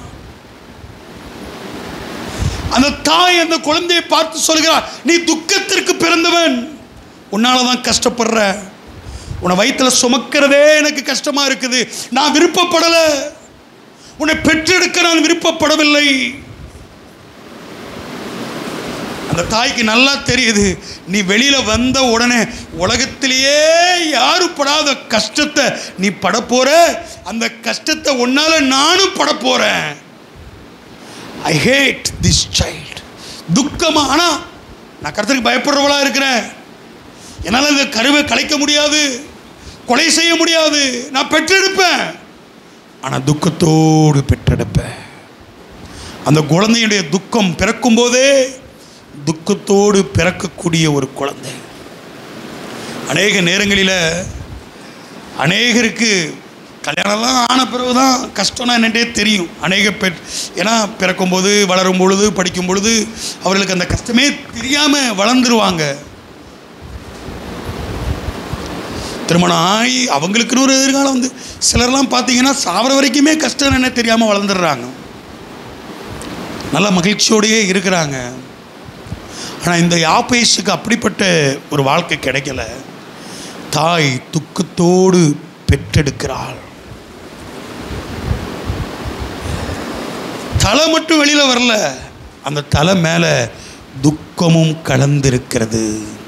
அந்த தாய் அந்த குழந்தையை பார்த்து சொல்கிறார் நீ துக்கத்திற்கு பிறந்தவன் உன்னால தான் கஷ்டப்படுற உன்னை வயிற்றுல சுமக்கிறதே எனக்கு கஷ்டமா இருக்குது நான் விருப்பப்படலை உன்னை பெற்றெடுக்க நான் விருப்பப்படவில்லை அந்த தாய்க்கு நல்லா தெரியுது நீ வெளியில வந்த உடனே உலகத்திலேயே யாரு படாத கஷ்டத்தை நீ பட போற அந்த கஷ்டத்தை உன்னால நானும் பட போறேன் ஐ ஹேட் திஸ் சைல்டு துக்கமா ஆனா நான் கருத்துக்கு பயப்படுறவளா இருக்கிறேன் என்னால் இந்த கருவை கலைக்க முடியாது கொலை செய்ய முடியாது நான் பெற்றெடுப்பேன் ஆனால் துக்கத்தோடு பெற்றெடுப்பேன் அந்த குழந்தையுடைய துக்கம் பிறக்கும் போதே துக்கத்தோடு பிறக்கக்கூடிய ஒரு குழந்தை அநேக நேரங்களில் அநேகருக்கு கல்யாணம்லாம் ஆன பிறகு தான் கஷ்டம்னா என்னட்டே தெரியும் அநேக பெற் ஏன்னா பிறக்கும்போது வளரும் பொழுது படிக்கும் பொழுது அவர்களுக்கு அந்த கஷ்டமே தெரியாமல் வளர்ந்துருவாங்க திருமணம் ஆகி அவங்களுக்குன்னு ஒரு எதிர்காலம் வந்து சிலர்லாம் பார்த்தீங்கன்னா சாவர வரைக்குமே கஷ்டம் என்ன தெரியாமல் வளர்ந்துடுறாங்க நல்ல மகிழ்ச்சியோடையே இருக்கிறாங்க ஆனால் இந்த யாப்பேஸுக்கு அப்படிப்பட்ட ஒரு வாழ்க்கை கிடைக்கல தாய் துக்கத்தோடு பெற்றெடுக்கிறாள் தலை மட்டும் வெளியில் வரல அந்த தலை மேலே துக்கமும் கலந்திருக்கிறது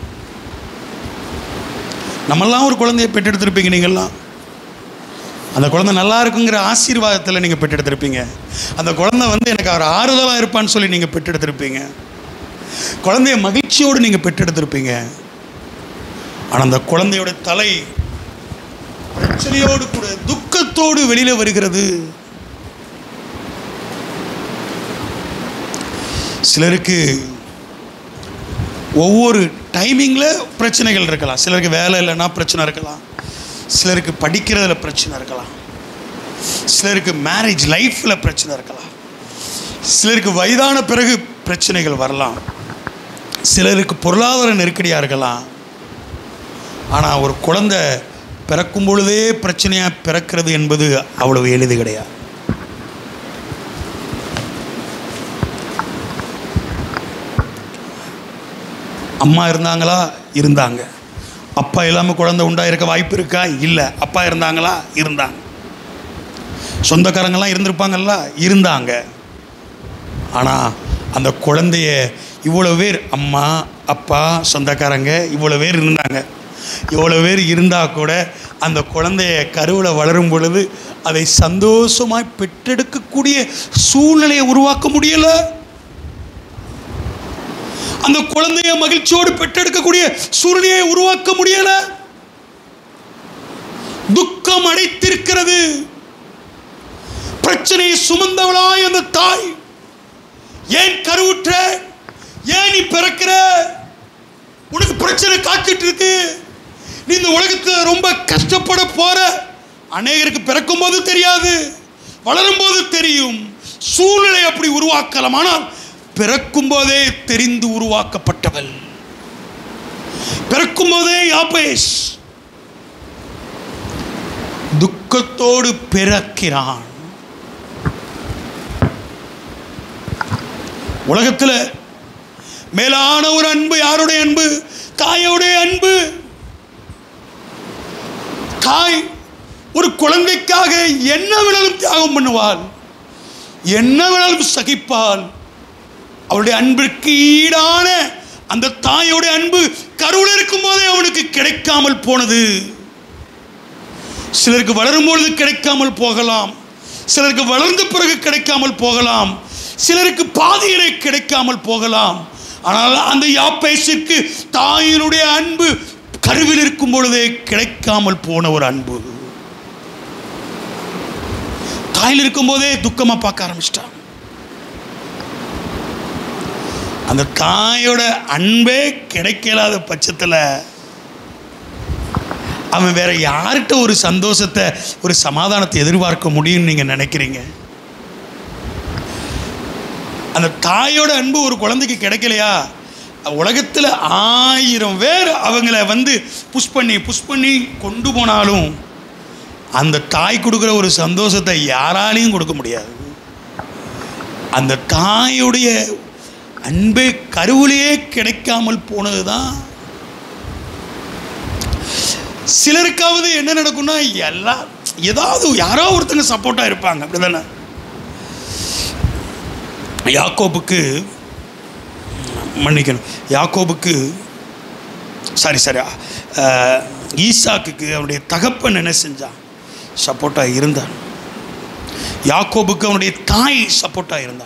நம்மெல்லாம் ஒரு குழந்தைய பெற்றெடுத்திருப்பீங்க நீங்கள்லாம் அந்த குழந்தை நல்லா இருக்குங்கிற ஆசீர்வாதத்தில் நீங்கள் பெற்றெடுத்திருப்பீங்க அந்த குழந்தை வந்து எனக்கு அவர் ஆறுதலாக இருப்பான்னு சொல்லி நீங்கள் பெற்றெடுத்திருப்பீங்க குழந்தைய மகிழ்ச்சியோடு நீங்கள் பெற்றெடுத்திருப்பீங்க ஆனால் அந்த குழந்தையோட தலை பிரச்சனையோடு கூட துக்கத்தோடு வெளியில் வருகிறது சிலருக்கு ஒவ்வொரு டைமிங்கில் பிரச்சனைகள் இருக்கலாம் சிலருக்கு வேலை இல்லைன்னா பிரச்சனை இருக்கலாம் சிலருக்கு படிக்கிறதுல பிரச்சனை இருக்கலாம் சிலருக்கு மேரேஜ் லைஃப்பில் பிரச்சனை இருக்கலாம் சிலருக்கு வயதான பிறகு பிரச்சனைகள் வரலாம் சிலருக்கு பொருளாதார நெருக்கடியாக இருக்கலாம் ஆனால் ஒரு குழந்தை பிறக்கும் பொழுதே பிரச்சனையாக பிறக்கிறது என்பது அவ்வளவு எளிது கிடையாது அம்மா இருந்தாங்களா இருந்தாங்க அப்பா இல்லாமல் குழந்தை உண்டாயிருக்க வாய்ப்பு இருக்கா இல்லை அப்பா இருந்தாங்களா இருந்தாங்க சொந்தக்காரங்களாம் இருந்திருப்பாங்கல்ல இருந்தாங்க ஆனால் அந்த குழந்தைய இவ்வளோ பேர் அம்மா அப்பா சொந்தக்காரங்க இவ்வளோ பேர் இருந்தாங்க இவ்வளோ பேர் இருந்தால் கூட அந்த குழந்தைய கருவில் வளரும் பொழுது அதை சந்தோஷமாய் பெற்றெடுக்கக்கூடிய சூழ்நிலையை உருவாக்க முடியலை அந்த குழந்தைய மகிழ்ச்சியோடு பெற்றெடுக்கக்கூடிய சூழ்நிலையை உருவாக்க முடியல துக்கம் அடைத்திருக்கிறது பிரச்சனையை சுமந்தவளாய் அந்த தாய் ஏன் கருவுற்ற ஏன் நீ பிறக்கிற உனக்கு பிரச்சனை காத்துட்டு இருக்கு நீ இந்த உலகத்துல ரொம்ப கஷ்டப்பட போற அநேகருக்கு பிறக்கும் போது தெரியாது வளரும் போது தெரியும் சூழ்நிலை அப்படி உருவாக்கலாம் ஆனால் பிறக்கும் போதே தெரிந்து உருவாக்கப்பட்டவள் பிறக்கும் போதே யாபேஷ் துக்கத்தோடு பிறக்கிறான் உலகத்தில் மேலான ஒரு அன்பு யாருடைய அன்பு தாயோடைய அன்பு தாய் ஒரு குழந்தைக்காக என்ன வேணாலும் தியாகம் பண்ணுவாள் என்ன வேணாலும் சகிப்பாள் அவருடைய அன்பிற்கு ஈடான அந்த தாயோடைய அன்பு கருவில் இருக்கும் போதே அவனுக்கு கிடைக்காமல் போனது சிலருக்கு வளரும் பொழுது கிடைக்காமல் போகலாம் சிலருக்கு வளர்ந்த பிறகு கிடைக்காமல் போகலாம் சிலருக்கு பாதியிலே கிடைக்காமல் போகலாம் ஆனால் அந்த யாப்பேசுக்கு தாயினுடைய அன்பு கருவில் இருக்கும் பொழுதே கிடைக்காமல் போன ஒரு அன்பு தாயில் இருக்கும் போதே துக்கமா பார்க்க ஆரம்பிச்சிட்டான் அந்த தாயோட அன்பே கிடைக்கலாத பட்சத்தில் அவன் வேற யார்கிட்ட ஒரு சந்தோஷத்தை ஒரு சமாதானத்தை எதிர்பார்க்க முடியும்னு நீங்கள் நினைக்கிறீங்க அந்த தாயோட அன்பு ஒரு குழந்தைக்கு கிடைக்கலையா உலகத்தில் ஆயிரம் பேர் அவங்கள வந்து புஷ் பண்ணி புஷ் பண்ணி கொண்டு போனாலும் அந்த தாய் கொடுக்குற ஒரு சந்தோஷத்தை யாராலையும் கொடுக்க முடியாது அந்த தாயுடைய அன்பே கருவிலேயே கிடைக்காமல் போனது தான் சிலருக்காவது என்ன நடக்கும்னா எல்லா ஏதாவது யாரோ ஒருத்தங்க சப்போர்ட்டாக இருப்பாங்க அப்படிதானே யாக்கோபுக்கு மன்னிக்கணும் யாக்கோபுக்கு சாரி சாரி அஹ், ஈசாக்குக்கு அவனுடைய தகப்பன் என்ன செஞ்சான் சப்போர்ட்டாக இருந்தான் யாக்கோபுக்கு அவனுடைய தாய் சப்போர்ட்டாக இருந்தான்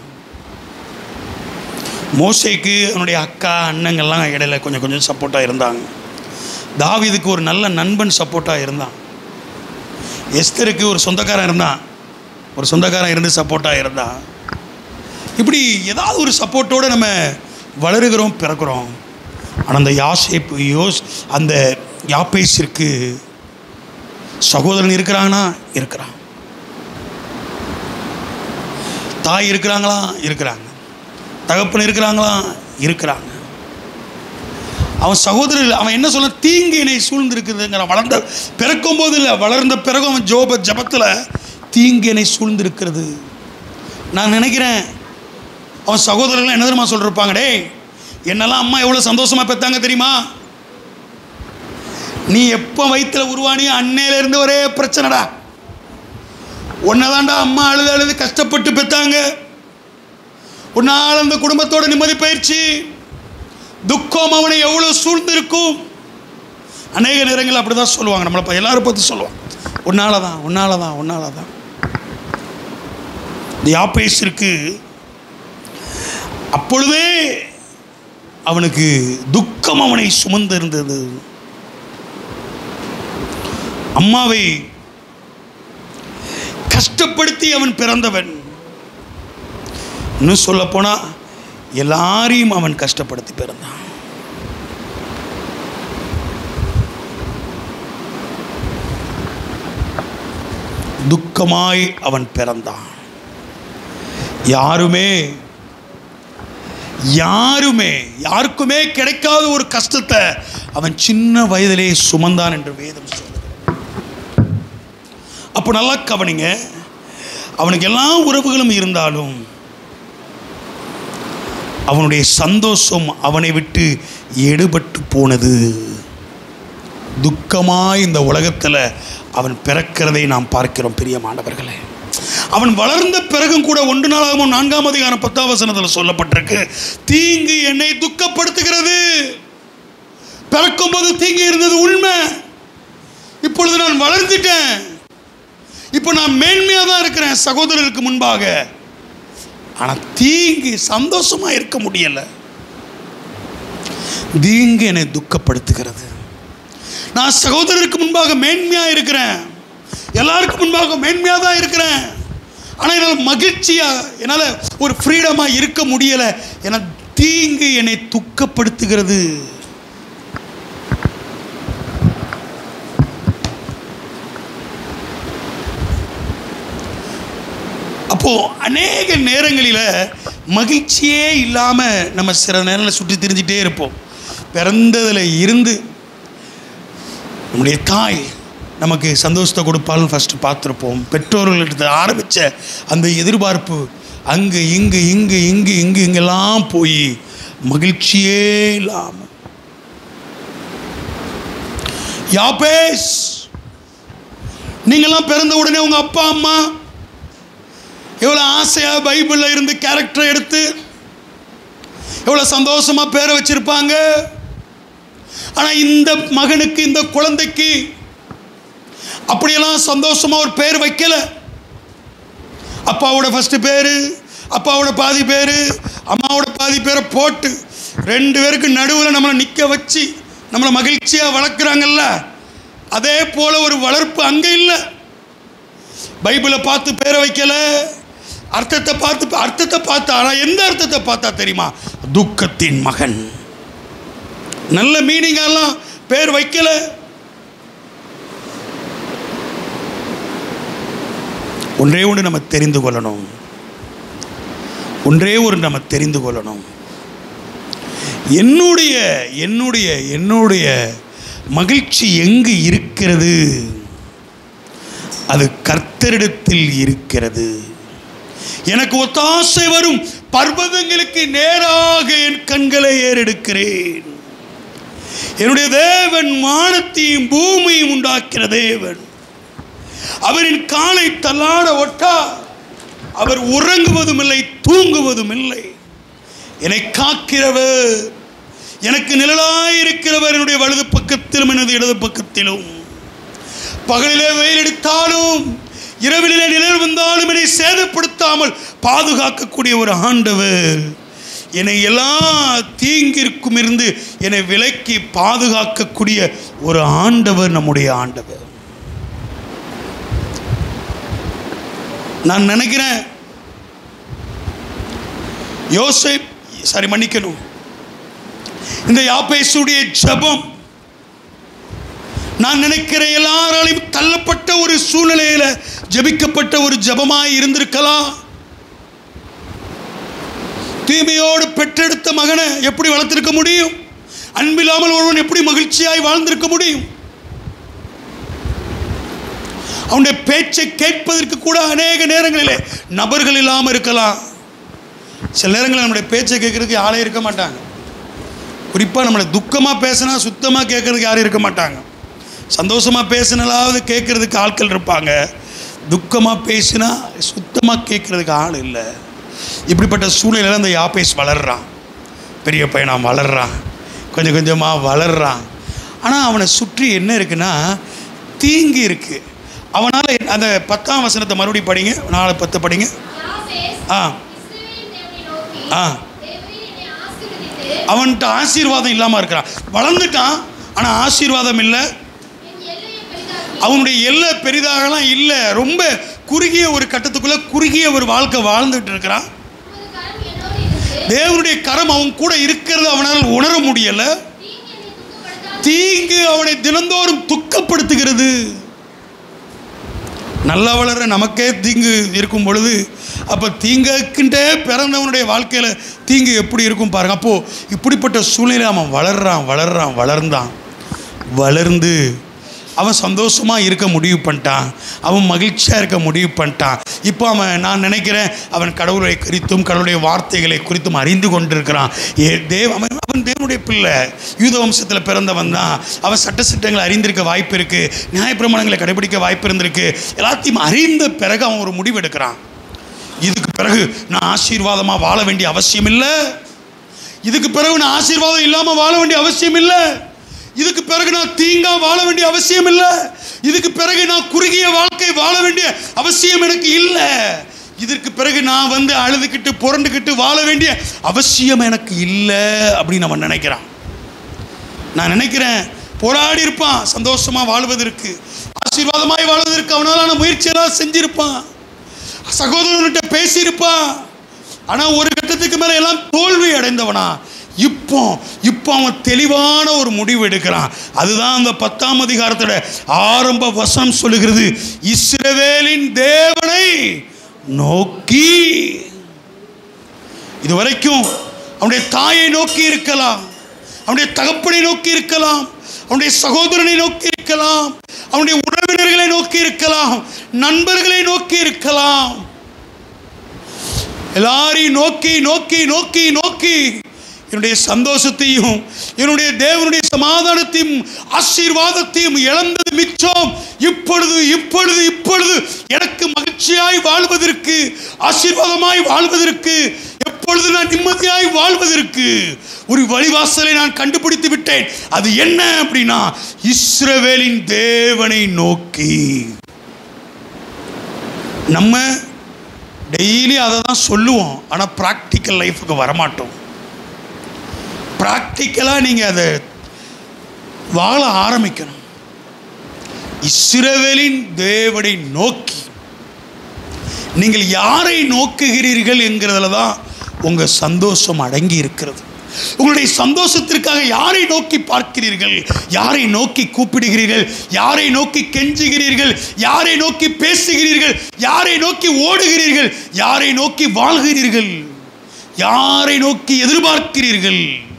மோசைக்கு அவனுடைய அக்கா அண்ணங்கள்லாம் இடையில கொஞ்சம் கொஞ்சம் சப்போர்ட்டாக இருந்தாங்க தாவீதுக்கு ஒரு நல்ல நண்பன் சப்போர்ட்டாக இருந்தான் எஸ்தருக்கு ஒரு சொந்தக்காரன் இருந்தான் ஒரு சொந்தக்காரன் இருந்து சப்போர்ட்டாக இருந்தான் இப்படி ஏதாவது ஒரு சப்போர்ட்டோடு நம்ம வளருகிறோம் பிறக்கிறோம் ஆனால் அந்த யாசேப்பு யோஸ் அந்த யாப்பேஸிற்கு சகோதரன் இருக்கிறானா இருக்கிறான் தாய் இருக்கிறாங்களா இருக்கிறாங்க தகப்பன் இருக்கிறாங்களா இருக்கிறாங்க அவன் சகோதரர் அவன் என்ன சொல்ல தீங்கு என்னை சூழ்ந்திருக்குதுங்கிற வளர்ந்த பிறக்கும் போது இல்லை வளர்ந்த பிறகு அவன் ஜோப ஜபத்தில் தீங்கு என்னை சூழ்ந்திருக்கிறது நான் நினைக்கிறேன் அவன் சகோதரர்கள் என்ன தெரியுமா சொல்லிருப்பாங்க டேய் என்னெல்லாம் அம்மா எவ்வளோ சந்தோஷமாக பெற்றாங்க தெரியுமா நீ எப்போ வயிற்றில் உருவானியோ அன்னையிலேருந்து ஒரே பிரச்சனைடா உன்னதாண்டா அம்மா அழுது அழுது கஷ்டப்பட்டு பெற்றாங்க உன்னால் அந்த குடும்பத்தோட நிம்மதி பயிற்சி துக்கம் அவனை எவ்வளோ சூழ்ந்திருக்கும் அநேக நேரங்கள் அப்படி தான் சொல்லுவாங்க நம்மளை ப- எல்லாரும் பற்றி சொல்லுவாங்க உன்னால தான் உன்னால தான் உன்னால தான் இந்த யாப்பேசிற்கு அப்பொழுதே அவனுக்கு துக்கம் அவனை சுமந்திருந்தது அம்மாவை கஷ்டப்படுத்தி அவன் பிறந்தவன் இன்னும் சொல்ல போனா எல்லாரையும் அவன் கஷ்டப்படுத்தி பிறந்தான் துக்கமாய் அவன் பிறந்தான் யாருமே யாருமே யாருக்குமே கிடைக்காத ஒரு கஷ்டத்தை அவன் சின்ன வயதிலே சுமந்தான் என்று வேதம் சொல்லுது அப்போ நல்லா கவனிங்க அவனுக்கு எல்லா உறவுகளும் இருந்தாலும் அவனுடைய சந்தோஷம் அவனை விட்டு எடுபட்டு போனது துக்கமாய் இந்த உலகத்தில் அவன் பிறக்கிறதை நாம் பார்க்கிறோம் பிரியமானவர்களே அவன் வளர்ந்த பிறகும் கூட ஒன்று நாளாகவும் நான்காம் அதிகாரம் பத்தாம் வசனத்தில் சொல்லப்பட்டிருக்கு தீங்கு என்னை துக்கப்படுத்துகிறது பிறக்கும்போது தீங்கு இருந்தது உண்மை இப்பொழுது நான் வளர்ந்துட்டேன் இப்போ நான் மேன்மையாக தான் இருக்கிறேன் சகோதரருக்கு முன்பாக ஆனால் தீங்கு சந்தோஷமாக இருக்க முடியல தீங்கு என்னை துக்கப்படுத்துகிறது நான் சகோதரருக்கு முன்பாக மேன்மையாக இருக்கிறேன் எல்லாருக்கும் முன்பாக மேன்மையாக தான் இருக்கிறேன் ஆனால் என்னால் மகிழ்ச்சியாக என்னால் ஒரு ஃப்ரீடமாக இருக்க முடியலை என தீங்கு என்னை துக்கப்படுத்துகிறது அப்போது அநேக நேரங்களில் மகிழ்ச்சியே இல்லாமல் நம்ம சில நேரங்களில் சுற்றி திரிஞ்சிட்டே இருப்போம் பிறந்ததில் இருந்து நம்முடைய தாய் நமக்கு சந்தோஷத்தை கொடுப்பாலும் ஃபஸ்ட்டு பார்த்துருப்போம் பெற்றோர்கள்ட்ட ஆரம்பித்த அந்த எதிர்பார்ப்பு அங்கே இங்கு இங்கு இங்கு இங்கு இங்கெல்லாம் போய் மகிழ்ச்சியே இல்லாமல் யாபேஸ் நீங்களாம் பிறந்த உடனே உங்கள் அப்பா அம்மா எவ்வளோ ஆசையாக பைபிளில் இருந்து கேரக்டரை எடுத்து எவ்வளோ சந்தோஷமாக பேரை வச்சுருப்பாங்க ஆனால் இந்த மகனுக்கு இந்த குழந்தைக்கு அப்படியெல்லாம் சந்தோஷமாக ஒரு பேர் வைக்கல அப்பாவோட ஃபஸ்ட்டு பேர் அப்பாவோட பாதி பேர் அம்மாவோட பாதி பேரை போட்டு ரெண்டு பேருக்கு நடுவில் நம்மளை நிற்க வச்சு நம்மளை மகிழ்ச்சியாக வளர்க்குறாங்கல்ல அதே போல் ஒரு வளர்ப்பு அங்கே இல்லை பைபிளை பார்த்து பேரை வைக்கல அர்த்தத்தை பார்த்து அர்த்தத்தை பார்த்தா ஆனால் எந்த அர்த்தத்தை பார்த்தா தெரியுமா துக்கத்தின் மகன் நல்ல மீனிங்கெல்லாம் பேர் வைக்கல ஒன்றே ஒன்று நம்ம தெரிந்து கொள்ளணும் ஒன்றே ஒரு நம்ம தெரிந்து கொள்ளணும் என்னுடைய என்னுடைய என்னுடைய மகிழ்ச்சி எங்கு இருக்கிறது அது கர்த்தரிடத்தில் இருக்கிறது எனக்கு ஒத்தாசை வரும் பர்வதங்களுக்கு நேராக என் கண்களை ஏறெடுக்கிறேன் என்னுடைய தேவன் வானத்தையும் பூமியும் உண்டாக்கிற தேவன் அவரின் காலை தள்ளாட ஒட்டா அவர் உறங்குவதும் இல்லை தூங்குவதும் இல்லை என்னை காக்கிறவர் எனக்கு நிழலாயிருக்கிறவர் என்னுடைய வலது பக்கத்திலும் எனது இடது பக்கத்திலும் பகலிலே வெயில் அடித்தாலும் இரவிலே நிழல் வந்தாலும் என்னை சேதப்படுத்தாமல் பாதுகாக்கக்கூடிய ஒரு ஆண்டவர் என்னை எல்லா தீங்கிற்கும் இருந்து என்னை விலக்கி பாதுகாக்கக்கூடிய ஒரு ஆண்டவர் நம்முடைய ஆண்டவர் நான் நினைக்கிறேன் யோசேப் சாரி மன்னிக்கணும் இந்த யாப்பேசுடைய ஜெபம் நான் நினைக்கிற எல்லாராலையும் தள்ளப்பட்ட ஒரு சூழ்நிலையில் ஜெபிக்கப்பட்ட ஒரு ஜெபமாய் இருந்திருக்கலாம் தீமையோடு பெற்றெடுத்த மகனை எப்படி வளர்த்திருக்க முடியும் அன்பில்லாமல் ஒருவன் எப்படி மகிழ்ச்சியாய் வாழ்ந்திருக்க முடியும் அவனுடைய பேச்சை கேட்பதற்கு கூட அநேக நேரங்களிலே நபர்கள் இல்லாமல் இருக்கலாம் சில நேரங்களில் நம்மளுடைய பேச்சை கேட்குறதுக்கு ஆளே இருக்க மாட்டாங்க குறிப்பாக நம்மளை துக்கமாக பேசினா சுத்தமாக கேட்குறதுக்கு யாரும் இருக்க மாட்டாங்க சந்தோஷமாக பேசினாலாவது கேட்குறதுக்கு ஆட்கள் இருப்பாங்க துக்கமாக பேசினா சுத்தமாக கேட்குறதுக்கு ஆள் இல்லை இப்படிப்பட்ட சூழ்நிலையில் அந்த யாப்பேஸ் வளர்றான் பெரிய பையனாக வளர்றான் கொஞ்சம் கொஞ்சமாக வளர்றான் ஆனால் அவனை சுற்றி என்ன இருக்குன்னா தீங்கு இருக்குது அவனால் அந்த பத்தாம் வசனத்தை மறுபடியும் படிங்க நாலு பத்து படிங்க யாபேஸ் ஆ இஸ்ரவேலின் தேவனை நோக்கி, ஆ தேவரீர் என்னை ஆசீர்வதித்து, அவன்கிட்ட ஆசீர்வாதம் இல்லாமல் இருக்கிறான் வளர்ந்துட்டான் ஆனால் ஆசீர்வாதம் இல்லை என் எல்லையை பெரிதாக்கி, அவனுடைய எல்லை பெரிதாகலாம் இல்லை ரொம்ப குறுகிய ஒரு கட்டத்துக்குள்ளே குறுகிய ஒரு வாழ்க்கை வாழ்ந்துட்டு இருக்கிறான் உமது கரம் என்னோடு இருந்து, தேவனுடைய கரம் அவன் கூட இருக்கிறது அவனால் உணர முடியலை தீங்கு என்னை துக்கப்படுத்தாமல் தீங்கு அவனை தினந்தோறும் துக்கப்படுத்துகிறது நல்லா வளர நமக்கே தீங்கு இருக்கும் பொழுது அப்போ தீங்குக்கின்றே பிறந்தவனுடைய வாழ்க்கையில் தீங்கு எப்படி இருக்கும் பாருங்க அப்போது இப்படிப்பட்ட சூழ்நிலை அவன் வளர்றான் வளர்றான் வளர்ந்தான் வளர்ந்து அவன் சந்தோஷமாக இருக்க முடிவு பண்ணிட்டான் அவன் மகிழ்ச்சியாக இருக்க முடிவு பண்ணிட்டான் இப்போ அவன் நான் நினைக்கிறேன் அவன் கடவுளை குறித்தும் கடவுளுடைய வார்த்தைகளை குறித்தும் அறிந்து கொண்டிருக்கிறான் ஏ தேவ அவன் அவன் தேவனுடைய பிள்ளை யூத வம்சத்தில் பிறந்தவன் தான் அவன் சட்ட சிட்டங்களை அறிந்திருக்க வாய்ப்பு இருக்குது நியாயப்பிரமாணங்களை கடைபிடிக்க வாய்ப்பு இருந்திருக்கு எல்லாத்தையும் அறிந்த பிறகு அவன் ஒரு முடிவு எடுக்கிறான் இதுக்கு பிறகு நான் ஆசீர்வாதமாக வாழ வேண்டிய அவசியம் இல்லை இதுக்கு பிறகு நான் ஆசீர்வாதம் இல்லாமல் வாழ வேண்டிய அவசியம் இல்லை இதுக்கு பிறகு நான் தீங்கா வாழ வேண்டிய அவசியம் இல்லை இதுக்கு பிறகு நான் குறுகிய வாழ்க்கை வாழ வேண்டிய அவசியம் எனக்கு இல்லை இதற்கு பிறகு நான் வந்து அழுதுகிட்டு புரண்டுக்கிட்டு வாழ வேண்டிய அவசியம் எனக்கு இல்லை அப்படின்னு அவன் நினைக்கிறான் நான் நினைக்கிறேன் போராடி இருப்பான் சந்தோஷமாக வாழ்வதற்கு ஆசீர்வாதமாய் வாழ்வதற்கு அவனாலான முயற்சியெல்லாம் செஞ்சிருப்பான் சகோதரன்கிட்ட பேசியிருப்பான் ஆனால் ஒரு கட்டத்துக்கு மேலே எல்லாம் தோல்வி அடைந்தவனா இப்போ இப்போ அவன் தெளிவான ஒரு முடிவு எடுக்கிறான் அதுதான் அந்த பத்தாம் அதிகாரத்தோட ஆரம்ப வசனம் சொல்லுகிறது இஸ்ரவேலின் தேவனை நோக்கி இதுவரைக்கும் அவனுடைய தாயை நோக்கி இருக்கலாம் அவனுடைய தகப்பனை நோக்கி இருக்கலாம் அவனுடைய சகோதரனை நோக்கி இருக்கலாம் அவனுடைய உறவினர்களை நோக்கி இருக்கலாம் நண்பர்களை நோக்கி இருக்கலாம் எல்லாரையும் நோக்கி நோக்கி நோக்கி நோக்கி என்னுடைய சந்தோஷத்தையும் என்னுடைய தேவனுடைய சமாதானத்தையும் ஆசீர்வாதத்தையும் இழந்தது மிச்சம் இப்பொழுது இப்பொழுது இப்பொழுது எனக்கு மகிழ்ச்சியாய் வாழ்வதற்கு ஆசீர்வாதமாய் வாழ்வதற்கு எப்பொழுது நான் நிம்மதியாய் வாழ்வதற்கு ஒரு வழிவாசலை நான் கண்டுபிடித்து விட்டேன் அது என்ன அப்படின்னா இஸ்ரவேலின் தேவனை நோக்கி நம்ம டெய்லி அதை தான் சொல்லுவோம் ஆனால் ப்ராக்டிக்கல் லைஃபுக்கு வரமாட்டோம் ப்ராக்டிக்கலாக நீங்கள் அதை வாழ ஆரம்பிக்கணும் இஸ்ரவேலின் தேவனை நோக்கி நீங்கள் யாரை நோக்குகிறீர்கள் என்கிறதுல தான் உங்கள் சந்தோஷம் அடங்கி இருக்கிறது உங்களுடைய சந்தோஷத்திற்காக யாரை நோக்கி பார்க்கிறீர்கள் யாரை நோக்கி கூப்பிடுகிறீர்கள் யாரை நோக்கி கெஞ்சுகிறீர்கள் யாரை நோக்கி பேசுகிறீர்கள் யாரை நோக்கி ஓடுகிறீர்கள் யாரை நோக்கி வாழ்கிறீர்கள் யாரை நோக்கி எதிர்பார்க்கிறீர்கள்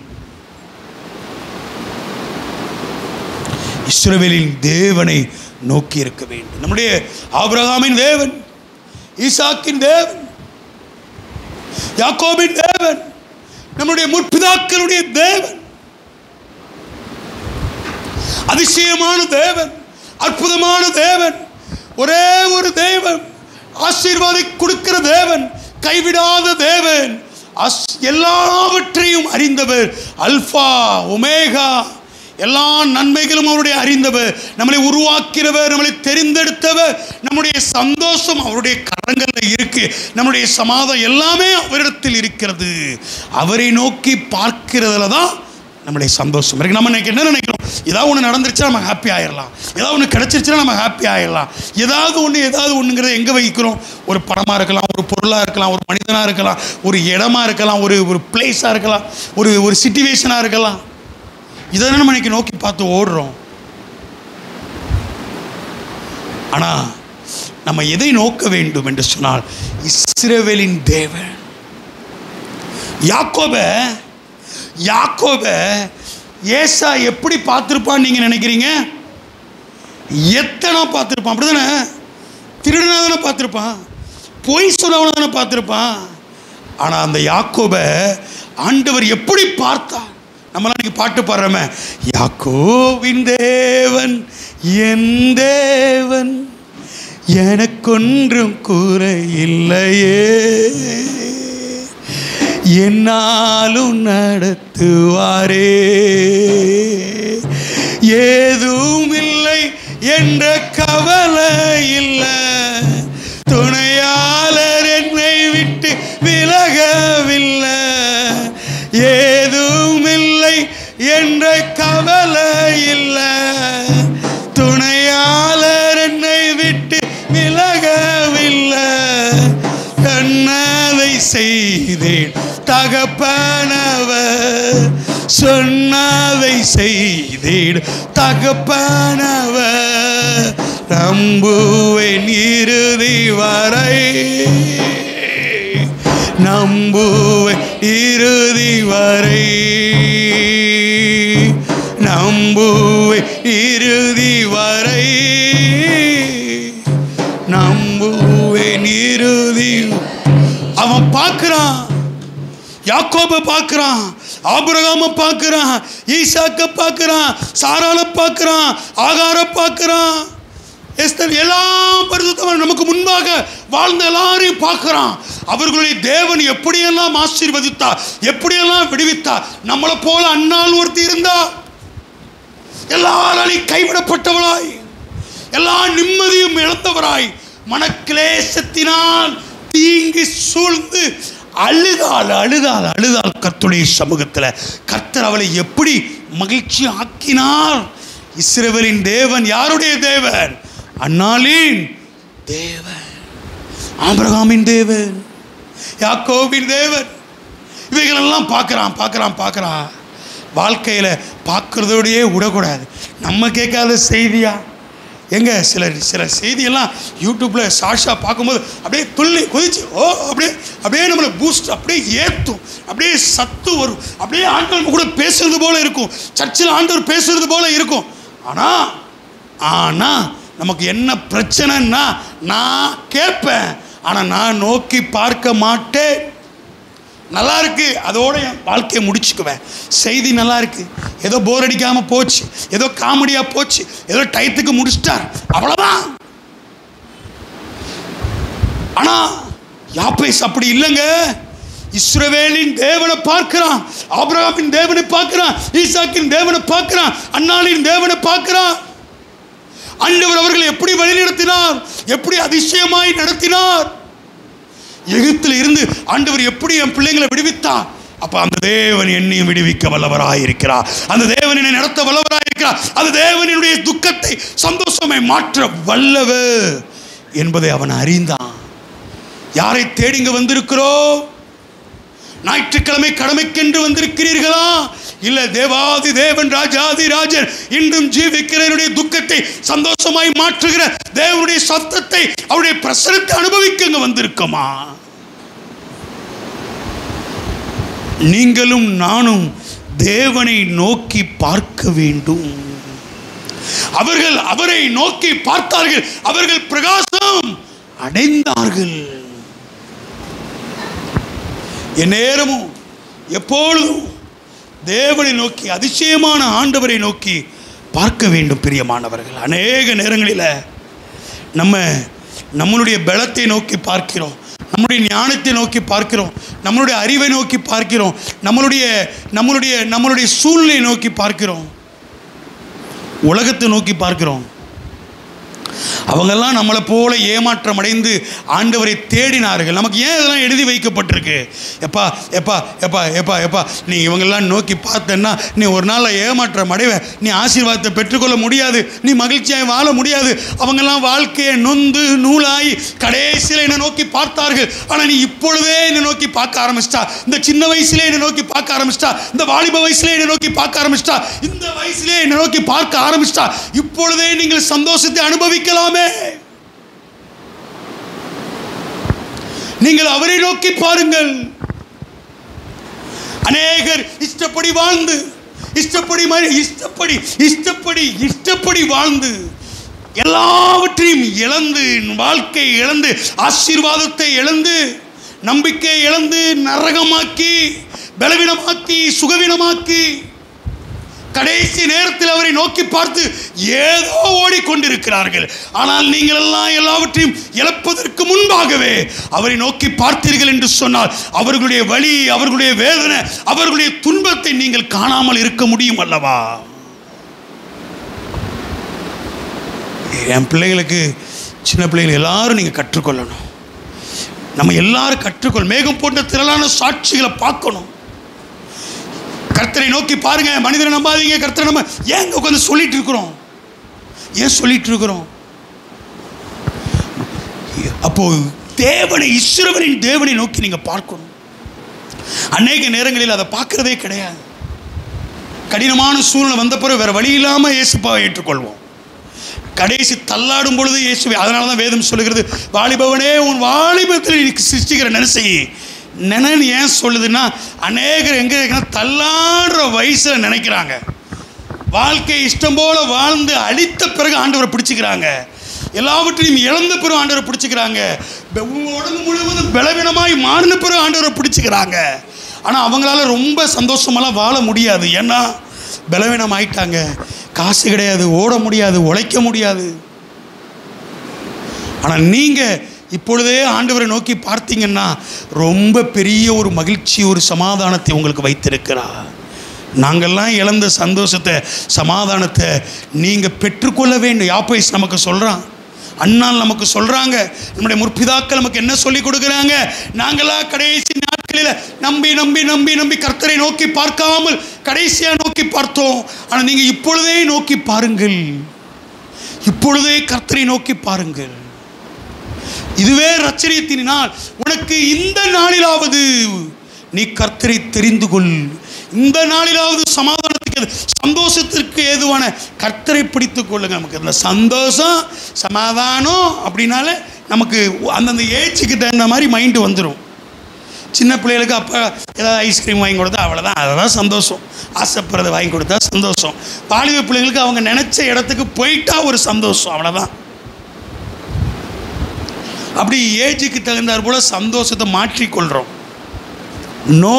இஸ்ரவேலின் தேவனை நோக்கி இருக்க வேண்டும் நம்முடைய ஆபிரகாமின் தேவன் ஈசாக்கின் தேவன் யாக்கோபின் தேவன் நம்முடைய முற்பிதாக்களுடைய தேவன் அதிசயமான தேவன் அற்புதமான தேவன் ஒரே ஒரு தேவன் ஆசீர்வாதை கொடுக்கிற தேவன் கைவிடாத தேவன் அஸ்- எல்லாவற்றையும் அறிந்தவர் அல்பா ஒமேகா எல்லா நன்மைகளும் அவருடைய அறிந்தவர் நம்மளை உருவாக்கிறவர் நம்மளை தெரிந்தெடுத்தவர் நம்முடைய சந்தோஷம் அவருடைய கரங்களில் இருக்கு நம்முடைய சமாதம் எல்லாமே அவரிடத்தில் இருக்கிறது அவரை நோக்கி பார்க்கிறதுல தான் நம்முடைய சந்தோஷம் இருக்கு நம்ம இன்னைக்கு என்ன நினைக்கிறோம் ஏதாவது ஒன்று நடந்துருச்சா நம்ம ஹாப்பி ஆயிடலாம் ஏதாவது ஒன்று கிடச்சிருச்சுன்னா நம்ம ஹாப்பி ஆயிடலாம் ஏதாவது ஒன்று ஏதாவது ஒன்றுங்கிறத எங்கே வைக்கிறோம் ஒரு படமாக இருக்கலாம் ஒரு பொருளாக இருக்கலாம் ஒரு மனிதனாக இருக்கலாம் ஒரு இடமா இருக்கலாம் ஒரு ஒரு பிளேஸாக இருக்கலாம் ஒரு ஒரு சிச்சுவேஷனாக இருக்கலாம் இதை நம்ம இன்னைக்கு நோக்கி பார்த்து ஓடுறோம் ஆனால் நம்ம எதை நோக்க வேண்டும் என்று சொன்னால் இஸ்ரவேலின் தேவன் யாக்கோப யாக்கோப ஏசா எப்படி பார்த்துருப்பான்னு நீங்கள் நினைக்கிறீங்க எத்தனை பார்த்துருப்பான் அப்படி தானே திருடனா தானே பார்த்துருப்பான் பொய் சொன்னவன தானே பார்த்துருப்பான் ஆனால் அந்த யாக்கோபை ஆண்டவர் எப்படி பார்த்தார் நம்மளாம் இன்னைக்கு பாட்டு பாடுறோமே யாக்கோவின் தேவன் என் தேவன் எனக்கொன்றும் கூற இல்லையே என்னாலும் நடத்துவாரே ஏதும் இல்லை என்ற கவலை இல்லை துணையாளர் என்னை விட்டு விலகவில்லை ஏதும் இல்லை என்ற கவலை இல்லை துணையாளர் என்னை விட்டு விலகவில்லை கண்ணதை செய்தேன் தகப்பனவர் சொன்னதை செய்தேன் தகப்பனவர் நம்புவேன் இறுதி வரை நம்புவேன் இறுதி வரை நம்புவேன் இறுதி வரை நம்புவேன் இறுதி அவன் பார்க்கிறான் யாக்கோபை பார்க்கிறான் ஆபிரகாம பார்க்கிறான் ஈசாக்க பார்க்கிறான் சாராள பார்க்கிறான் ஆகார பார்க்கிறான் எஸ்தர் எல்லாம் பரிசுத்தவன் நமக்கு முன்பாக வாழ்ந்த எல்லாரையும் பார்க்கிறான் அவர்களுடைய தேவன் எப்படியெல்லாம் ஆசீர்வதித்தார் எப்படியெல்லாம் விடுவித்தார் நம்மளை போல அண்ணால் ஒருத்தி இருந்தா எல்லாராலையும் கைவிடப்பட்டவளாய் எல்லா நிம்மதியும் இழந்தவராய் மனக்கிலேசத்தினால் தீங்கி சூழ்ந்து அழுதாள் அழுதாள் அழுதாள் கர்த்தருடைய சமூகத்தில் கர்த்தர் அவளை எப்படி மகிழ்ச்சி ஆக்கினார் இஸ்ரவேலின் தேவன் யாருடைய தேவன் அன்னாலின் தேவன் ஆபிரகாமின் தேவன் யாக்கோபின் தேவன் இவைகளெல்லாம் பார்க்குறான் பார்க்குறான் பார்க்குறான் வாழ்க்கையில் பார்க்குறதோடையே விடக்கூடாது நம்ம கேட்காத செய்தியா எங்க சில சில செய்தியெல்லாம் யூடியூப்பில் சாஷா பார்க்கும்போது அப்படியே துள்ளி கொதிச்சு ஓ அப்படியே அப்படியே நம்மளை பூஸ்ட் அப்படியே ஏற்றும் அப்படியே சத்து வரும் அப்படியே ஆண்டவர் கூட பேசுறது போல இருக்கும் சர்ச்சில் ஆண்டவர் பேசுறது போல இருக்கும் ஆனால் ஆனால் நமக்கு என்ன பிரச்சனைன்னா நான் கேட்பேன் ஆனால் நான் நோக்கி பார்க்க மாட்டேன் நல்லா இருக்கு அதோட என் வாழ்க்கையை முடிச்சுக்குவேன் செய்தி நல்லா இருக்கு ஏதோ போர் அடிக்காம போச்சு ஏதோ காமெடியா போச்சு ஏதோ டயத்துக்கு முடிச்சிட்டார் அவ்வளவுதான் ஆனா யாப்பேஸ் அப்படி இல்லைங்க இஸ்ரவேலின் தேவனை பார்க்கிறான் ஆபிரகாமின் தேவனை பார்க்கிறான் ஈசாக்கின் தேவனை பார்க்கிறான் அன்னாளின் தேவனை பார்க்கிறான் ஆண்டவர் அவர்களை எப்படி வழிநடத்தினார் எப்படி அதிசயமாய் நடத்தினார் எகிப்தில் இருந்து ஆண்டவர் எப்படி என் பிள்ளைங்களை விடுவித்தார் அப்ப அந்த தேவன் என்னையும் விடுவிக்க வல்லவராய் இருக்கிறார் அந்த தேவன் என்னை நடத்த வல்லவராய் இருக்கிறார் அந்த தேவன் என்னுடைய துக்கத்தை சந்தோஷமை மாற்ற வல்லவர் என்பதை அவன் அறிந்தான் யாரை தேடிங்க வந்திருக்கிறோம் ஞாயிற்றுக்கிழமை கடமைக்கென்று வந்திருக்கிறீர்களா இல்ல தேவாதி தேவன் ராஜாதி ராஜன் இன்றும் ஜீவிக்கிற என்னுடைய துக்கத்தை சந்தோஷமாய் மாற்றுகிற தேவனுடைய சத்தத்தை அவருடைய பிரசனத்தை அனுபவிக்கங்க வந்திருக்கோமா நீங்களும் நானும் தேவனை நோக்கி பார்க்க வேண்டும் அவர்கள் அவரை நோக்கி பார்த்தார்கள் அவர்கள் பிரகாசம் அடைந்தார்கள் என் நேரமும் எப்பொழுதும் தேவனை நோக்கி அதிசயமான ஆண்டவரை நோக்கி பார்க்க வேண்டும் பிரியமானவர்கள் அநேக நேரங்களில் நம்ம நம்மளுடைய பலத்தை நோக்கி பார்க்கிறோம் நம்மளுடைய ஞானத்தை நோக்கி பார்க்கிறோம் நம்மளுடைய அறிவை நோக்கி பார்க்கிறோம் நம்மளுடைய நம்மளுடைய நம்மளுடைய சூழ்நிலையை நோக்கி பார்க்கிறோம் உலகத்தை நோக்கி பார்க்கிறோம் அவங்கெல்லாம் நம்மளை போல ஏமாற்றம் அடைந்து ஆண்டவரை தேடினார்கள் நமக்கு ஏன் இதெல்லாம் எழுதி வைக்கப்பட்டிருக்கு எப்பா எப்பா எப்பா எப்பா எப்பா நீ இவங்கெல்லாம் நோக்கி பார்த்தேன்னா நீ ஒரு நாளில் ஏமாற்றம் அடைவ நீ ஆசீர்வாதத்தை பெற்றுக்கொள்ள முடியாது நீ மகிழ்ச்சியாய் வாழ முடியாது அவங்கெல்லாம் வாழ்க்கையை நொந்து நூலாகி கடைசியில் என்னை நோக்கி பார்த்தார்கள் ஆனால் நீ இப்பொழுதே என்னை நோக்கி பார்க்க ஆரம்பிச்சிட்டா இந்த சின்ன வயசுலேயே என்னை நோக்கி பார்க்க ஆரம்பிச்சிட்டா இந்த வாலிப வயசுலேயே என்னை நோக்கி பார்க்க ஆரம்பிச்சிட்டா இந்த வயசுலேயே என்னை நோக்கி பார்க்க ஆரம்பிச்சிட்டா இப்பொழுதே நீங்கள் சந்தோஷத்தை அனுபவிக்கலாமே நீங்கள் அவரை நோக்கி பாருங்கள் அநேகர் இஷ்டப்படி வாழ்ந்து இஷ்டப்படி மாதிரி இஷ்டப்படி இஷ்டப்படி இஷ்டப்படி வாழ்ந்து எல்லாவற்றையும் இழந்து வாழ்க்கை இழந்து ஆசீர்வாதத்தை இழந்து நம்பிக்கையை இழந்து நரகமாக்கி பலவீனமாக்கி சுகவீனமாக்கி கடைசி நேரத்தில் அவரை நோக்கி பார்த்து ஏதோ ஓடிக்கொண்டிருக்கிறார்கள் ஆனால் நீங்கள் எல்லாம் எல்லாவற்றையும் இழப்பதற்கு முன்பாகவே அவரை நோக்கி பார்த்தீர்கள் என்று சொன்னால் அவர்களுடைய வலி அவர்களுடைய வேதனை அவர்களுடைய துன்பத்தை நீங்கள் காணாமல் இருக்க முடியும் அல்லவா என் பிள்ளைகளுக்கு சின்ன பிள்ளைகள் எல்லாரும் நீங்கள் கற்றுக்கொள்ளணும் நம்ம எல்லாரும் கற்றுக்கொள் மேகம் போன்ற திரளான சாட்சிகளை பார்க்கணும் கர்த்தரை நோக்கி பாருங்க மனிதரை நம்பாதீங்க கர்த்தரை நம்ம ஏங்க உட்காந்து சொல்லிட்டு இருக்கிறோம் ஏன் சொல்லிட்டு இருக்கிறோம் அப்போ தேவனை இஸ்ரவனின் தேவனை நோக்கி நீங்க பார்க்கணும் அநேக நேரங்களில் அதை பார்க்கறதே கிடையாது கடினமான சூழ்நிலை வந்த பிறகு வேற வழி இல்லாமல் இயேசுப்பாவை ஏற்றுக்கொள்வோம் கடைசி தள்ளாடும் பொழுது இயேசுவை அதனால தான் வேதம் சொல்லுகிறது வாலிபவனே உன் வாலிபத்தில் நீ சிருஷ்டிக்கிற நினைசை நினைன்னு ஏன் சொல்லுதுன்னா அநேகர் எங்கே இருக்குன்னா தள்ளாடுற வயசில் நினைக்கிறாங்க வாழ்க்கை இஷ்டம் போல வாழ்ந்து அழித்த பிறகு ஆண்டவரை பிடிச்சிக்கிறாங்க எல்லாவற்றையும் இழந்த பிறகு ஆண்டவரை பிடிச்சிக்கிறாங்க பெ- உடம்பு முழுவதும் பலவீனமாய் மாறின பிறகு ஆண்டவரை பிடிச்சிக்கிறாங்க ஆனால் அவங்களால ரொம்ப சந்தோஷமெல்லாம் வாழ முடியாது ஏன்னா பலவீனம் ஆயிட்டாங்க காசு கிடையாது ஓட முடியாது உழைக்க முடியாது ஆனால் நீங்கள் இப்பொழுதே ஆண்டவரை நோக்கி பார்த்தீங்கன்னா ரொம்ப பெரிய ஒரு மகிழ்ச்சி ஒரு சமாதானத்தை உங்களுக்கு வைத்திருக்கிறார் நாங்கள்லாம் இழந்த சந்தோஷத்தை சமாதானத்தை நீங்கள் பெற்றுக்கொள்ள வேண்டும் யாப்பைஸ் நமக்கு சொல்கிறான் அண்ணால் நமக்கு சொல்கிறாங்க நம்முடைய முற்பிதாக்கள் நமக்கு என்ன சொல்லி கொடுக்குறாங்க நாங்களாம் கடைசி நாட்களில் நம்பி நம்பி நம்பி நம்பி கர்த்தரை நோக்கி பார்க்காமல் கடைசியாக நோக்கி பார்த்தோம் ஆனால் நீங்கள் இப்பொழுதே நோக்கி பாருங்கள் இப்பொழுதே கர்த்தரை நோக்கி பாருங்கள் இதுவே ரச்சரியத்தின் நாள் உனக்கு இந்த நாளிலாவது நீ கர்த்தரை தெரிந்து கொள் இந்த நாளிலாவது சமாதானத்துக்கு ஏது- சந்தோஷத்திற்கு ஏதுவான கர்த்தரை பிடித்துக் கொள்ளுங்க நமக்கு இந்த சந்தோஷம் சமாதானம் அப்படின்னாலே நமக்கு அந்தந்த ஏஜுக்கு தகுந்த மாதிரி மைண்டு வந்துடும் சின்ன பிள்ளைகளுக்கு அப்பா ஏதாவது ஐஸ்கிரீம் வாங்கி கொடுத்தா அவ்வளோதான் அதுதான் சந்தோஷம் ஆசைப்படுறதை வாங்கி கொடுத்தா சந்தோஷம் வாலிப பிள்ளைங்களுக்கு அவங்க நினச்ச இடத்துக்கு போயிட்டா ஒரு சந்தோஷம் அவ்வளோதான் அப்படி ஏஜுக்கு தகுந்தாற் போல சந்தோஷத்தை மாற்றிக்கொள்கிறோம் நோ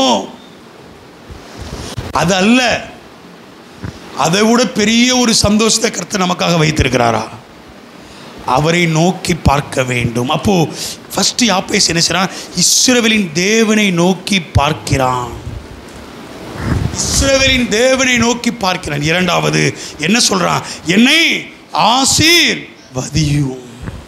அது அல்ல அதை விட பெரிய ஒரு சந்தோஷத்தை கர்த்தர் நமக்காக வைத்திருக்கிறாரா அவரை நோக்கி பார்க்க வேண்டும் அப்போ ஃபர்ஸ்ட் யாப்பேஸ் என்ன செய்றான் இஸ்ரவேலின் தேவனை நோக்கி பார்க்கிறான் இஸ்ரவேலின் தேவனை நோக்கி பார்க்கிறான் இரண்டாவது என்ன சொல்றான் என்னை ஆசீர் வதியும்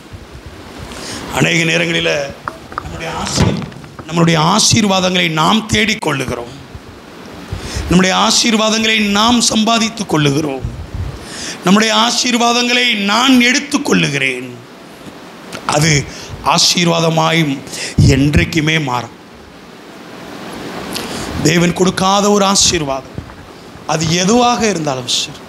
அநேக நேரங்களில் நம்முடைய ஆசீர் நம்மளுடைய ஆசீர்வாதங்களை நாம் தேடிக்கொள்ளுகிறோம் நம்முடைய ஆசீர்வாதங்களை நாம் சம்பாதித்துக் கொள்ளுகிறோம் நம்முடைய ஆசீர்வாதங்களை நான் எடுத்துக் கொள்ளுகிறேன் அது ஆசீர்வாதமாய் என்றைக்குமே மாறும் தேவன் கொடுக்காத ஒரு ஆசீர்வாதம் அது எதுவாக இருந்தாலும் சரி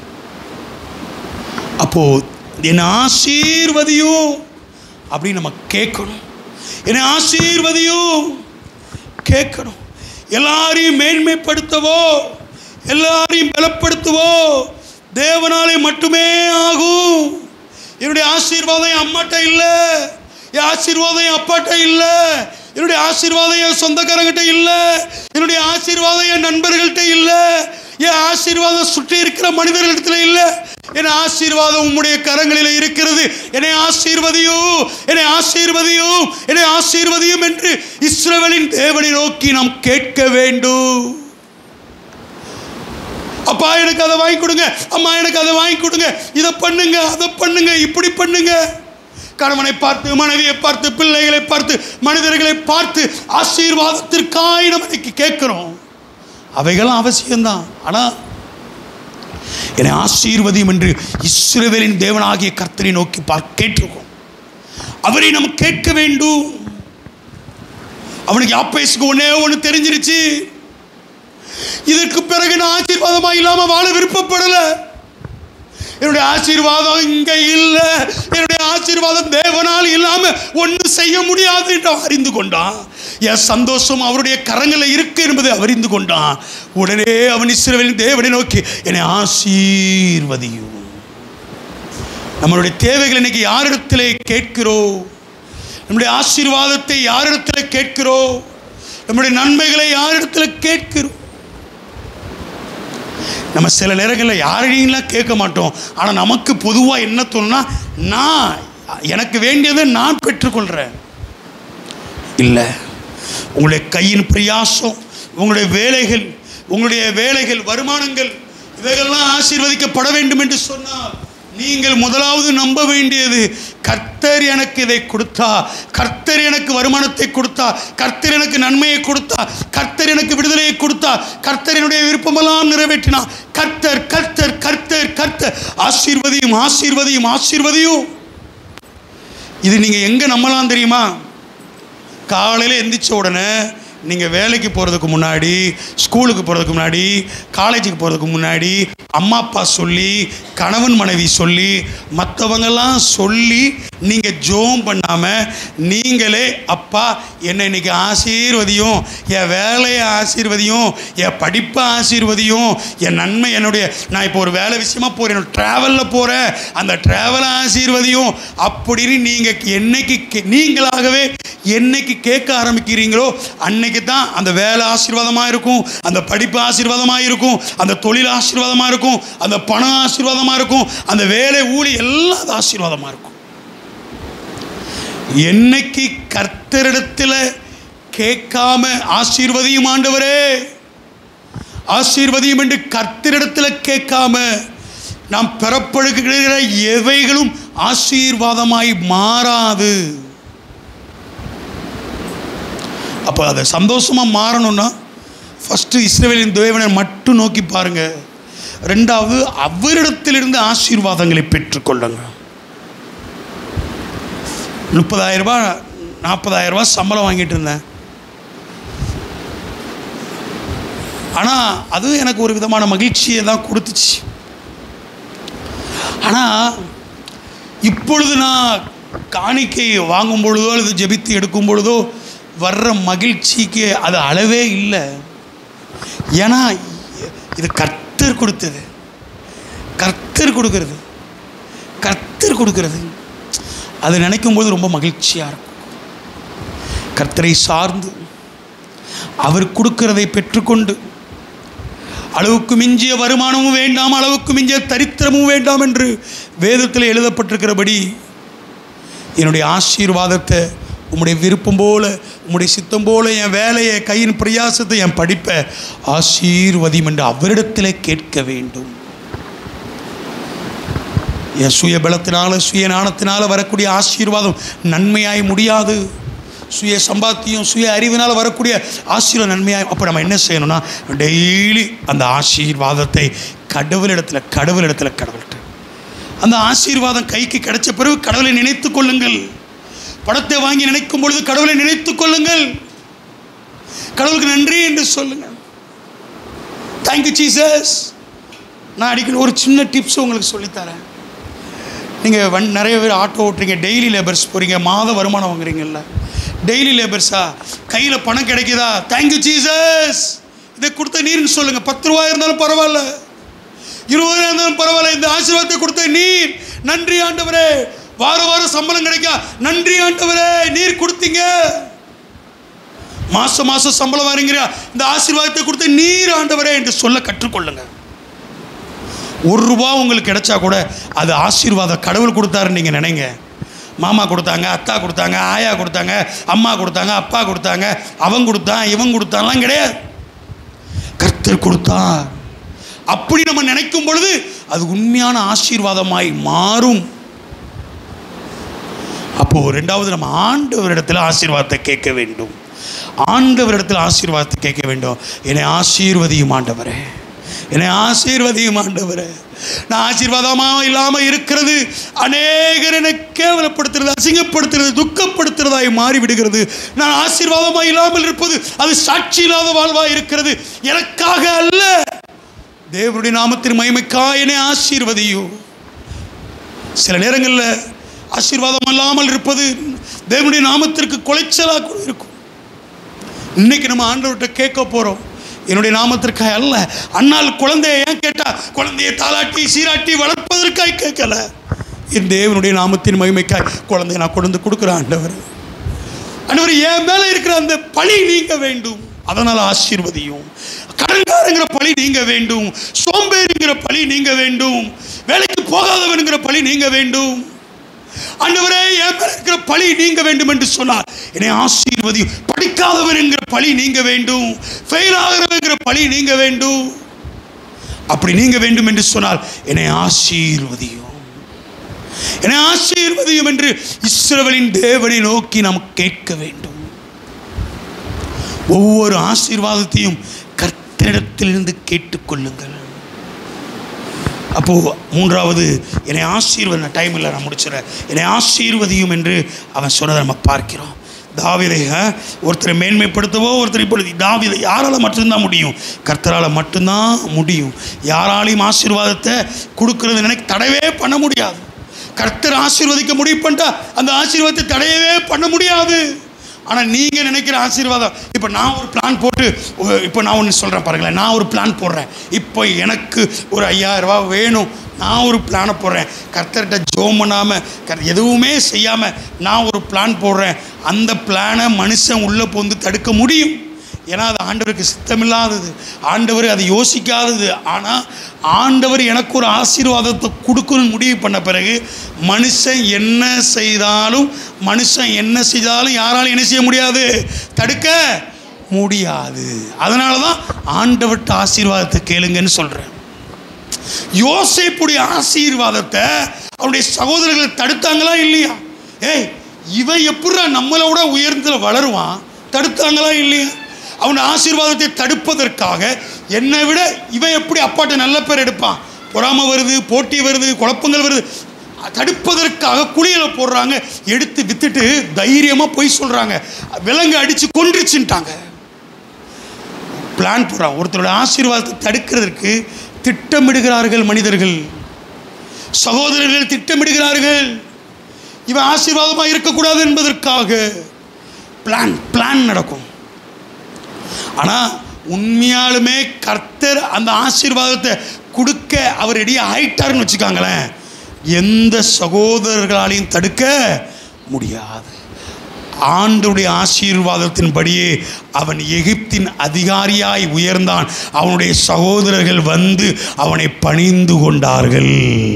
அப்போ என்னை ஆசீர்வதியும் அப்படின்னு நம்ம கேட்கணும் என்னை ஆசீர்வதியும் கேட்கணும் எல்லாரையும் மேன்மைப்படுத்தவோ எல்லாரையும் பலப்படுத்தவோ தேவனாலே மட்டுமே ஆகும் என்னுடைய ஆசீர்வாதம் என் அம்மாட்ட இல்லை என் ஆசீர்வாதம் என் அப்பாட்ட இல்லை என்னுடைய ஆசீர்வாதம் என் சொந்தக்காரங்கிட்ட இல்லை என்னுடைய ஆசீர்வாதம் என் நண்பர்கள்ட்ட இல்லை என் ஆசீர்வாதம் சுற்றி இருக்கிற மனிதர்களிடத்துல இல்லை என் ஆசீர்வாதம் உம்முடைய கரங்களில் இருக்கிறது என்னை ஆசீர்வதியும் என்னை ஆசீர்வதியும் என்னை ஆசீர்வதியும் என்று இஸ்ரவேலின் தேவனை நோக்கி நாம் கேட்க வேண்டும் அப்பா எனக்கு அதை வாங்கி கொடுங்க அம்மா எனக்கு அதை வாங்கி கொடுங்க இதை பண்ணுங்க அதை பண்ணுங்க இப்படி பண்ணுங்க கணவனை பார்த்து மனைவியை பார்த்து பிள்ளைகளை பார்த்து மனிதர்களை பார்த்து ஆசீர்வாதத்திற்காய் நம்ம இன்னைக்கு கேட்கிறோம் அவைகளும் அவசியம்தான் ஆனால் என்னை ஆசீர்வதியும் என்று இஸ்ரவேலின் தேவனாகிய கர்த்தரை நோக்கி பார்க்க கேட்டிருக்கோம் அவரை நம்ம கேட்க வேண்டும் அவனுக்கு யாப்பேசுக்கு ஒன்னே ஒன்று தெரிஞ்சிருச்சு இதற்கு பிறகு நான் ஆசீர்வாதமா இல்லாம வாழ விருப்பப்படல என்னுடைய ஆசீர்வாதம் இங்க இல்லை என்னுடைய ஆசீர்வாதம் தேவனால் இல்லாம ஒன்றும் செய்ய முடியாது என்று அவன் அறிந்து கொண்டான் என் சந்தோஷம் அவருடைய கரங்களில் இருக்கு என்பதை அறிந்து கொண்டான் உடனே அவன் இஸ்ரவேலின் தேவனை நோக்கி என்னை ஆசீர்வதியும் நம்மளுடைய தேவைகள் இன்னைக்கு யாரிடத்திலே கேட்கிறோம் நம்முடைய ஆசீர்வாதத்தை யாரிடத்தில் கேட்கிறோம் நம்முடைய நன்மைகளை யாரிடத்தில் கேட்கிறோம் நம்ம சில நேரங்களில் யாரையும்லாம் கேட்க மாட்டோம் ஆனால் நமக்கு பொதுவாக என்ன தோணுன்னா நான் எனக்கு வேண்டியதை நான் பெற்றுக்கொள்கிறேன் இல்லை உங்களுடைய கையின் பிரயாசம் உங்களுடைய வேலைகள் உங்களுடைய வேலைகள் வருமானங்கள் இவைகள்லாம் ஆசீர்வதிக்கப்பட வேண்டும் என்று சொன்னால் நீங்கள் முதலாவது நம்ப வேண்டியது கர்த்தர் எனக்கு இதை கொடுத்தா கர்த்தர் எனக்கு வருமானத்தை கொடுத்தா கர்த்தர் எனக்கு நன்மையை கொடுத்தா கர்த்தர் எனக்கு விடுதலையை கொடுத்தா கர்த்தர் என்னுடைய விருப்பமெல்லாம் நிறைவேற்றினா கர்த்தர் கர்த்தர் கர்த்தர் கர்த்தர் ஆசீர்வதியும் ஆசீர்வதியும் ஆசீர்வதியும் இது நீங்கள் எங்கே நம்பலாம் தெரியுமா காலையில் எந்திரிச்ச உடனே நீங்கள் வேலைக்கு போகிறதுக்கு முன்னாடி ஸ்கூலுக்கு போகிறதுக்கு முன்னாடி காலேஜுக்கு போகிறதுக்கு முன்னாடி அம்மா அப்பா சொல்லி கணவன் மனைவி சொல்லி மற்றவங்கெல்லாம் சொல்லி நீங்கள் ஜோம் பண்ணாமல் நீங்களே அப்பா என்னை இன்னைக்கு ஆசீர்வதியும் என் வேலையை ஆசீர்வதியும் என் படிப்பை ஆசீர்வதியும் என் நன்மை என்னுடைய நான் இப்போ ஒரு வேலை விஷயமா போகிறேன் ட்ராவலில் போகிறேன் அந்த ட்ராவலை ஆசீர்வதியும் அப்படின்னு நீங்கள் என்னைக்கு கே- நீங்களாகவே என்னைக்கு கேட்க ஆரம்பிக்கிறீங்களோ அன்னைக்கு தான் அந்த வேலை ஆசீர்வாதமாக இருக்கும் அந்த படிப்பு ஆசீர்வாதமாக இருக்கும் அந்த தொழில் ஆசீர்வாதமாக இருக்கும் அந்த பணம் ஆசீர்வாதமாக இருக்கும் அந்த வேலை ஊழி எல்லாம் அது ஆசீர்வாதமாக இருக்கும் என்னைக்கு கர்த்தரிடத்தில் கேட்காம ஆசீர்வதியும் ஆண்டவரே ஆசீர்வதியும் என்று கர்த்தரிடத்தில் கேட்காம நாம் பெறப்படுகிற எவைகளும் ஆசீர்வாதமாய் மாறாது அப்போ அதை சந்தோஷமாக மாறணும்னா ஃபஸ்ட்டு இஸ்ரவேலின் தேவனை மட்டும் நோக்கி பாருங்க ரெண்டாவது அவரிடத்திலிருந்து ஆசீர்வாதங்களை பெற்றுக்கொள்ளுங்க முப்பதாயிரம் ரூபாய் நாற்பதாயிரம் ரூபாய் சம்பளம் வாங்கிட்டு இருந்தேன் ஆனால் அது எனக்கு ஒரு விதமான மகிழ்ச்சியை தான் கொடுத்துச்சு ஆனால் இப்பொழுது நான் காணிக்கை வாங்கும் பொழுதோ அல்லது ஜெபித்து எடுக்கும் பொழுதோ வர்ற மகிழ்ச்சிக்கு அது அளவே இல்லை ஏன்னா இது கர்த்தர் கொடுத்தது கர்த்தர் கொடுக்கறது கர்த்தர் கொடுக்கறது அது நினைக்கும் போது ரொம்ப மகிழ்ச்சியாக இருக்கும் கர்த்தரை சார்ந்து அவர் கொடுக்கிறதை பெற்றுக்கொண்டு அளவுக்கு மிஞ்சிய வருமானமும் வேண்டாம் அளவுக்கு மிஞ்சிய தரித்திரமும் வேண்டாம் என்று வேதத்தில் எழுதப்பட்டிருக்கிறபடி என்னுடைய ஆசீர்வாதத்தை உம்முடைய விருப்பம் போல உம்முடைய சித்தம் போல என் வேலையை கையின் பிரயாசத்தை என் படிப்பை ஆசீர்வதியும் என்று அவரிடத்தில் கேட்க வேண்டும் என் சுய பலத்தினால சுய ஞானத்தினால வரக்கூடிய ஆசீர்வாதம் நன்மையாய் முடியாது சுய சம்பாத்தியம் சுய அறிவினால் வரக்கூடிய ஆசீர்வாதம் நன்மையாய் அப்போ நம்ம என்ன செய்யணும்னா டெய்லி அந்த ஆசீர்வாதத்தை கடவுளிடத்தில் கடவுளிடத்தில் கடவுள்கிட்ட அந்த ஆசீர்வாதம் கைக்கு கிடைச்ச பிறகு கடவுளை நினைத்துக் கொள்ளுங்கள் படத்தை வாங்கி நினைக்கும் பொழுது கடவுளை நினைத்துக் கொள்ளுங்கள் கடவுளுக்கு நன்றி என்று சொல்லுங்கள் தேங்க்யூ ஜீசஸ் நான் அடிக்கடி ஒரு சின்ன டிப்ஸ் உங்களுக்கு சொல்லித்தரேன் நீங்கள் வன் நிறைய பேர் ஆட்டோ ஓட்டுறீங்க டெய்லி லேபர்ஸ் போகிறீங்க மாத வருமானம் வாங்குறீங்கல்ல டெய்லி லேபர்ஸா கையில் பணம் கிடைக்குதா தேங்க்யூ ஜீசஸ் இதை கொடுத்த நீர்னு சொல்லுங்கள் பத்து ரூபா இருந்தாலும் பரவாயில்ல இருபது இருந்தாலும் பரவாயில்ல இந்த ஆசீர்வாதத்தை கொடுத்த நீர் நன்றி ஆண்டவரே வாரம் வாரம் சம்பளம் கிடைக்கா நன்றி ஆண்டவரே நீர் கொடுத்தீங்க மாசம் மாசம் சம்பளம் வாங்குறியா இந்த ஆசீர்வாதத்தை கொடுத்த நீர் ஆண்டவரே என்று சொல்ல கற்றுக்கொள்ளுங்க ஒரு ரூபா உங்களுக்கு கிடைச்சா கூட அது ஆசீர்வாதம் கடவுள் கொடுத்தாருன்னு நீங்கள் நினைங்க மாமா கொடுத்தாங்க அத்தா கொடுத்தாங்க ஆயா கொடுத்தாங்க அம்மா கொடுத்தாங்க அப்பா கொடுத்தாங்க அவன் கொடுத்தான் இவன் கொடுத்தான்லாம் கிடையாது கர்த்தர் கொடுத்தார் அப்படி நம்ம நினைக்கும் பொழுது அது உண்மையான ஆசீர்வாதமாய் மாறும் அப்போ ரெண்டாவது நம்ம ஆண்டவரிடத்தில் ஆசீர்வாதத்தை கேட்க வேண்டும் ஆண்டவரிடத்தில் ஆசீர்வாதத்தை கேட்க வேண்டும் என்னை ஆசீர்வதியும் ஆண்டவரே என்னை ஆசீர்வதியும் ஆண்டவரே நான் ஆசீர்வாதமாக இல்லாமல் இருக்கிறது அநேகர் என்னை கேவலப்படுத்துறது அசிங்கப்படுத்துறது துக்கப்படுத்துறதாய் மாறிவிடுகிறது நான் ஆசீர்வாதமாக இல்லாமல் இருப்பது அது சாட்சி இல்லாத வாழ்வாக இருக்கிறது எனக்காக அல்ல தேவனுடைய நாமத்தின் மகிமைக்காக என்னை ஆசீர்வதியும் சில நேரங்களில் ஆசீர்வாதம் இல்லாமல் இருப்பது தேவனுடைய நாமத்திற்கு குலைச்சலாக கூட இருக்கும் இன்னைக்கு நம்ம ஆண்டவர்கிட்ட கேட்க போகிறோம் என்னுடைய நாமத்திற்காக அல்ல அண்ணால் குழந்தைய ஏன் கேட்டா குழந்தையை தாளாட்டி சீராட்டி வளர்ப்பதற்காய் கேட்கல என் தேவனுடைய நாமத்தின் மகிமைக்காய் குழந்தைய நான் கொண்டு வந்து கொடுக்குறேன் ஆண்டவர் ஆண்டவர் என் மேல இருக்கிற அந்த பழி நீங்க வேண்டும் அதனால ஆசீர்வதியும் கடன்காரங்கிற பழி நீங்க வேண்டும் சோம்பேறிங்கிற பழி நீங்க வேண்டும் வேலைக்கு போகாதவனுங்கிற பழி நீங்க வேண்டும் ஆண்டவரே என் மேல இருக்கிற பழி நீங்க வேண்டும் என்று சொன்னார் என்னை ஆசீர்வதியும் படிக்காதவன் என்கிற பழி நீங்க வேண்டும் ஃபெயில் ஆகிறவங்கிற பழி நீங்க வேண்டும் அப்படி நீங்க வேண்டும் என்று சொன்னால் என்னை ஆசீர்வதியும் என்னை ஆசீர்வதியும் என்று இஸ்ரவேலின் தேவனை நோக்கி நாம் கேட்க வேண்டும் ஒவ்வொரு ஆசீர்வாதத்தையும் கர்த்தரிடத்திலிருந்து கேட்டுக்கொள்ளுங்கள் அப்போ மூன்றாவது என்னை ஆசீர்வதி டைம் இல்லை நான் முடிச்சிடறேன் என்னை ஆசீர்வதியும் என்று அவன் சொன்னதை நம்ம பார்க்கிறோம் தாவிதை ஒருத்தரை மேன்மைப்படுத்தவோ ஒருத்தரை இப்பொழுது தாவிதை யாரால் மட்டும்தான் முடியும் கர்த்தரால் மட்டும்தான் முடியும் யாராலையும் ஆசீர்வாதத்தை கொடுக்கறது நினைக்க தடவே பண்ண முடியாது கர்த்தர் ஆசீர்வதிக்க முடிவு பண்ணிட்டா அந்த ஆசீர்வாதத்தை தடையவே பண்ண முடியாது ஆனால் நீங்கள் நினைக்கிற ஆசீர்வாதம் இப்போ நான் ஒரு பிளான் போட்டு ஒ- இப்போ நான் ஒன்று சொல்கிறேன் பாருங்களேன் நான் ஒரு பிளான் போடுறேன் இப்போ எனக்கு ஒரு ஐயாயிரம் ரூபாய் வேணும் நான் ஒரு பிளானை போடுறேன் கர்த்தர்கிட்ட ஜோம் பண்ணாமல் கர் எதுவுமே செய்யாமல் நான் ஒரு பிளான் போடுறேன் அந்த பிளானை மனுஷன் உள்ளே போந்து தடுக்க முடியும் ஏன்னா அது ஆண்டவருக்கு சித்தமில்லாதது ஆண்டவர் அதை யோசிக்காதது ஆனால் ஆண்டவர் எனக்கு ஒரு ஆசீர்வாதத்தை கொடுக்கணும்னு முடிவு பண்ண பிறகு மனுஷன் என்ன செய்தாலும் மனுஷன் என்ன செய்தாலும் யாராலும் என்ன செய்ய முடியாது தடுக்க முடியாது அதனால தான் ஆண்டவர்கிட்ட ஆசீர்வாதத்தை கேளுங்கன்னு சொல்கிறேன் யோசேப்புடைய ஆசீர்வாதத்தை அவருடைய சகோதரர்கள் தடுத்தாங்களா இல்லையா ஏய் இவன் எப்படிடா நம்மளோட உயர்ந்தல வளருவான் தடுத்தாங்களா இல்லையா அவன் ஆசீர்வாதத்தை தடுப்பதற்காக என்னை விட இவன் எப்படி அப்பாட்ட நல்ல பேர் எடுப்பான் பொறாமை வருது போட்டி வருது குழப்பங்கள் வருது தடுப்பதற்காக குளியலை போடுறாங்க எடுத்து வித்துட்டு தைரியமாக போய் சொல்கிறாங்க விலங்கு அடித்து கொன்றுச்சுன்ட்டாங்க பிளான் போடுறான் ஒருத்தரோட ஆசீர்வாதத்தை தடுக்கிறதுக்கு திட்டமிடுகிறார்கள் மனிதர்கள் சகோதரர்கள் திட்டமிடுகிறார்கள் இவன் ஆசீர்வாதமாக இருக்கக்கூடாது என்பதற்காக பிளான் பிளான் நடக்கும் ஆனால் உண்மையாலுமே கர்த்தர் அந்த ஆசீர்வாதத்தை கொடுக்க அவர் ரெடி ஆயிட்டாருன்னு வச்சுக்காங்களேன் எந்த சகோதரர்களாலையும் தடுக்க முடியாது ஆண்டுடைய ஆசீர்வாதத்தின்படியே அவன் எகிப்தின் அதிகாரியாய் உயர்ந்தான் அவனுடைய சகோதரர்கள் வந்து அவனை பணிந்து கொண்டார்கள்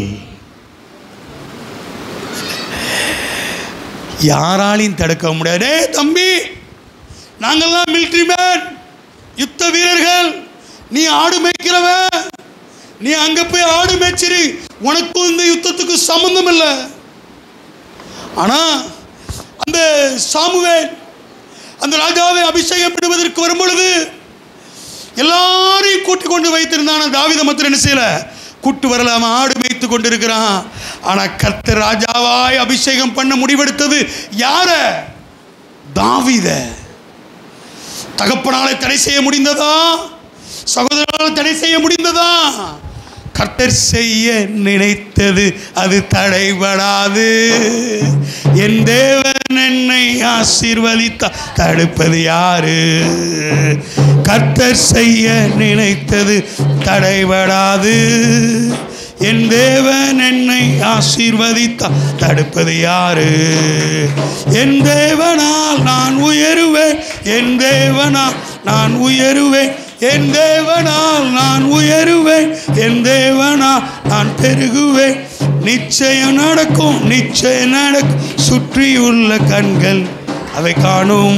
யாராலையும் தடுக்க முடியாது "டேய் தம்பி நாங்கள்லாம் மிலிட்ரி மேன் யுத்த வீரர்கள் நீ ஆடு மேய்க்கிறவன் நீ அங்க போய் ஆடு மேய்ச்சிரு உனக்கும் இந்த யுத்தத்துக்கு சம்பந்தம் இல்லை ஆனா அந்த சாமுவேல் அந்த ராஜாவை அபிஷேகம் பண்ணுவதற்கு வரும்பொழுது எல்லாரையும் கூட்டி கொண்டு வைத்திருந்தான் தாவித மாத்திரம் என்ன செய்யல கூட்டு வரலாம ஆடு மேய்த்து கொண்டிருக்கிறான் ஆனா கர்த்தர் ராஜாவாய் அபிஷேகம் பண்ண முடிவெடுத்தது யார தாவித தகப்பனாலே தடை செய்ய முடிந்ததா சகோதரனால் தடை செய்ய முடிந்ததா கர்த்தர் செய்ய நினைத்தது அது தடைபடாது என் தேவன் என்னை ஆசீர்வதித்தா தடுப்பது யாரு கர்த்தர் செய்ய நினைத்தது தடைபடாது என் தேவன் என்னை ஆசீர்வதித்தா தடுப்பது யாரு என் தேவனால் நான் உயருவேன் என் தேவனால் நான் உயருவேன் என் தேவனால் நான் உயருவேன் என் தேவனால் நான் பெருகுவேன் நிச்சயம் நடக்கும் நிச்சயம் நடக்கும் சுற்றியுள்ள கண்கள் அவை காணும்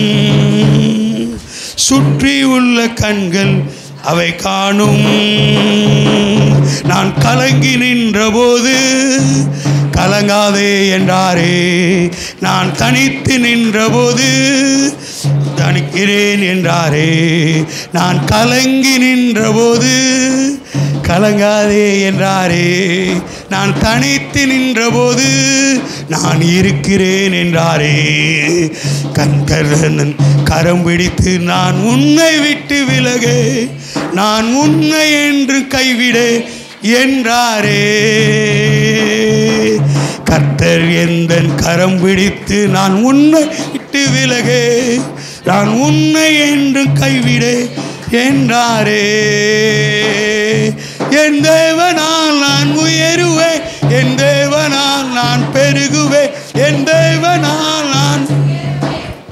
சுற்றியுள்ள கண்கள் அவை காணும் நான் கலங்கி நின்றபோது கலங்காதே என்றாரே நான் தனித்து நின்றபோது தணிக்கிறேன் என்றாரே நான் கலங்கி நின்றபோது கலங்காதே என்றாரே நான் தனித்து நின்றபோது நான் இருக்கிறேன் என்றாரே கந்தரன் கரம் பிடித்து நான் உன்னை விட்டு விலகு நான் உன்னை என்று கைவிடு என்றாரே கர்த்தர் எந்த கரம் பிடித்து நான் உன்னை விட்டு விலகு நான் உன்னை என்று கைவிடு என்றாரே என் தேவனால் நான் உயருவேன் என் தேவனால் நான் பெருகுவேன் என் தேவனால் நான்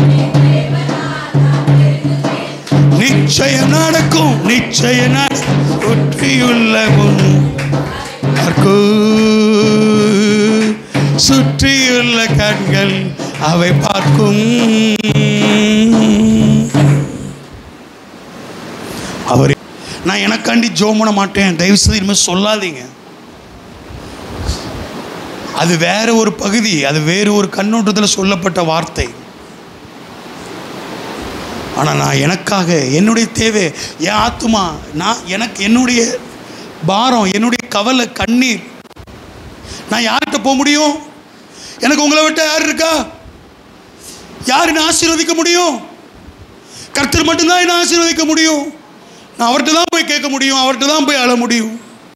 நிச்சயம் நடக்கும் நிச்சயம் நடக்கும் சுற்றியுள்ள உன் பார்க்கு சுற்றியுள்ள கண்கள் அவை பார்க்கும் அவர் நான் எனக்காண்டி ஜோம் பண்ண மாட்டேன் தயவு செய்து இனிமேல் சொல்லாதீங்க அது வேற ஒரு பகுதி அது வேறு ஒரு கண்ணோட்டத்தில் சொல்லப்பட்ட வார்த்தை ஆனால் நான் எனக்காக என்னுடைய தேவை என் ஆத்துமா நான் எனக்கு என்னுடைய பாரம் என்னுடைய கவலை கண்ணீர் நான் யார்கிட்ட போக முடியும் எனக்கு உங்களை விட்ட யார் இருக்கா யார் என்னை ஆசீர்வதிக்க முடியும் கர்த்தர் மட்டும்தான் என்னை ஆசீர்வதிக்க முடியும் நான் அவர்கிட்ட தான் போய் கேட்க முடியும் அவர்கிட்ட தான் போய் அழ முடியும்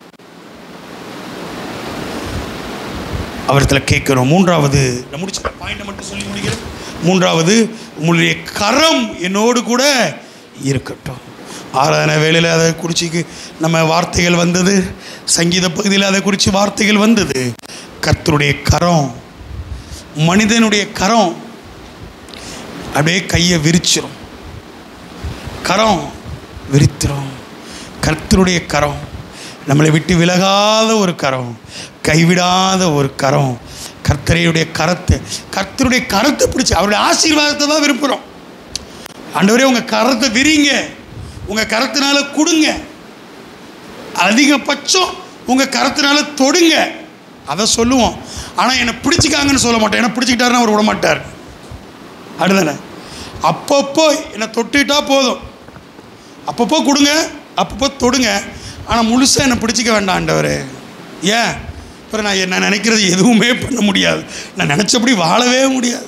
அவர்கிட்ட கேட்கிறோம் மூன்றாவது நான் முடிச்ச பாயிண்டை மட்டும் சொல்லி முடிக்கிறேன் மூன்றாவது உங்களுடைய கரம் என்னோடு கூட இருக்கட்டும் ஆராதனை வேளையில் அதை குறித்து நம்ம வார்த்தைகள் வந்தது சங்கீத பகுதியில் அதை குறித்து வார்த்தைகள் வந்தது கர்த்தருடைய கரம் மனிதனுடைய கரம் அப்படியே கையை விரிச்சிரும் கரம் விரித்திரும் கர்த்தருடைய கரம் நம்மளை விட்டு விலகாத ஒரு கரம் கைவிடாத ஒரு கரம் கர்த்தரையுடைய கரத்தை கர்த்தருடைய கரத்தை பிடிச்சி அவருடைய ஆசீர்வாதத்தை தான் விரும்புகிறோம் ஆண்டவரே உங்கள் கரத்தை விரிங்க உங்கள் கரத்தினால கொடுங்க அதிகபட்சம் உங்கள் கரத்தினால தொடுங்க அதை சொல்லுவோம் ஆனால் என்னை பிடிச்சிக்காங்கன்னு சொல்ல மாட்டேன் என்னை பிடிச்சிக்கிட்டாருன்னா அவர் விட மாட்டார் அடுதானே அப்பப்போ என்னை தொட்டுக்கிட்டா போதும் அப்பப்போ கொடுங்க அப்பப்போ தொடுங்க ஆனால் முழுசாக என்னை பிடிச்சிக்க வேண்டாம் ஆண்டவரே ஏன் அப்புறம் நான் என்ன நினைக்கிறது எதுவுமே பண்ண முடியாது நான் நினச்சபடி வாழவே முடியாது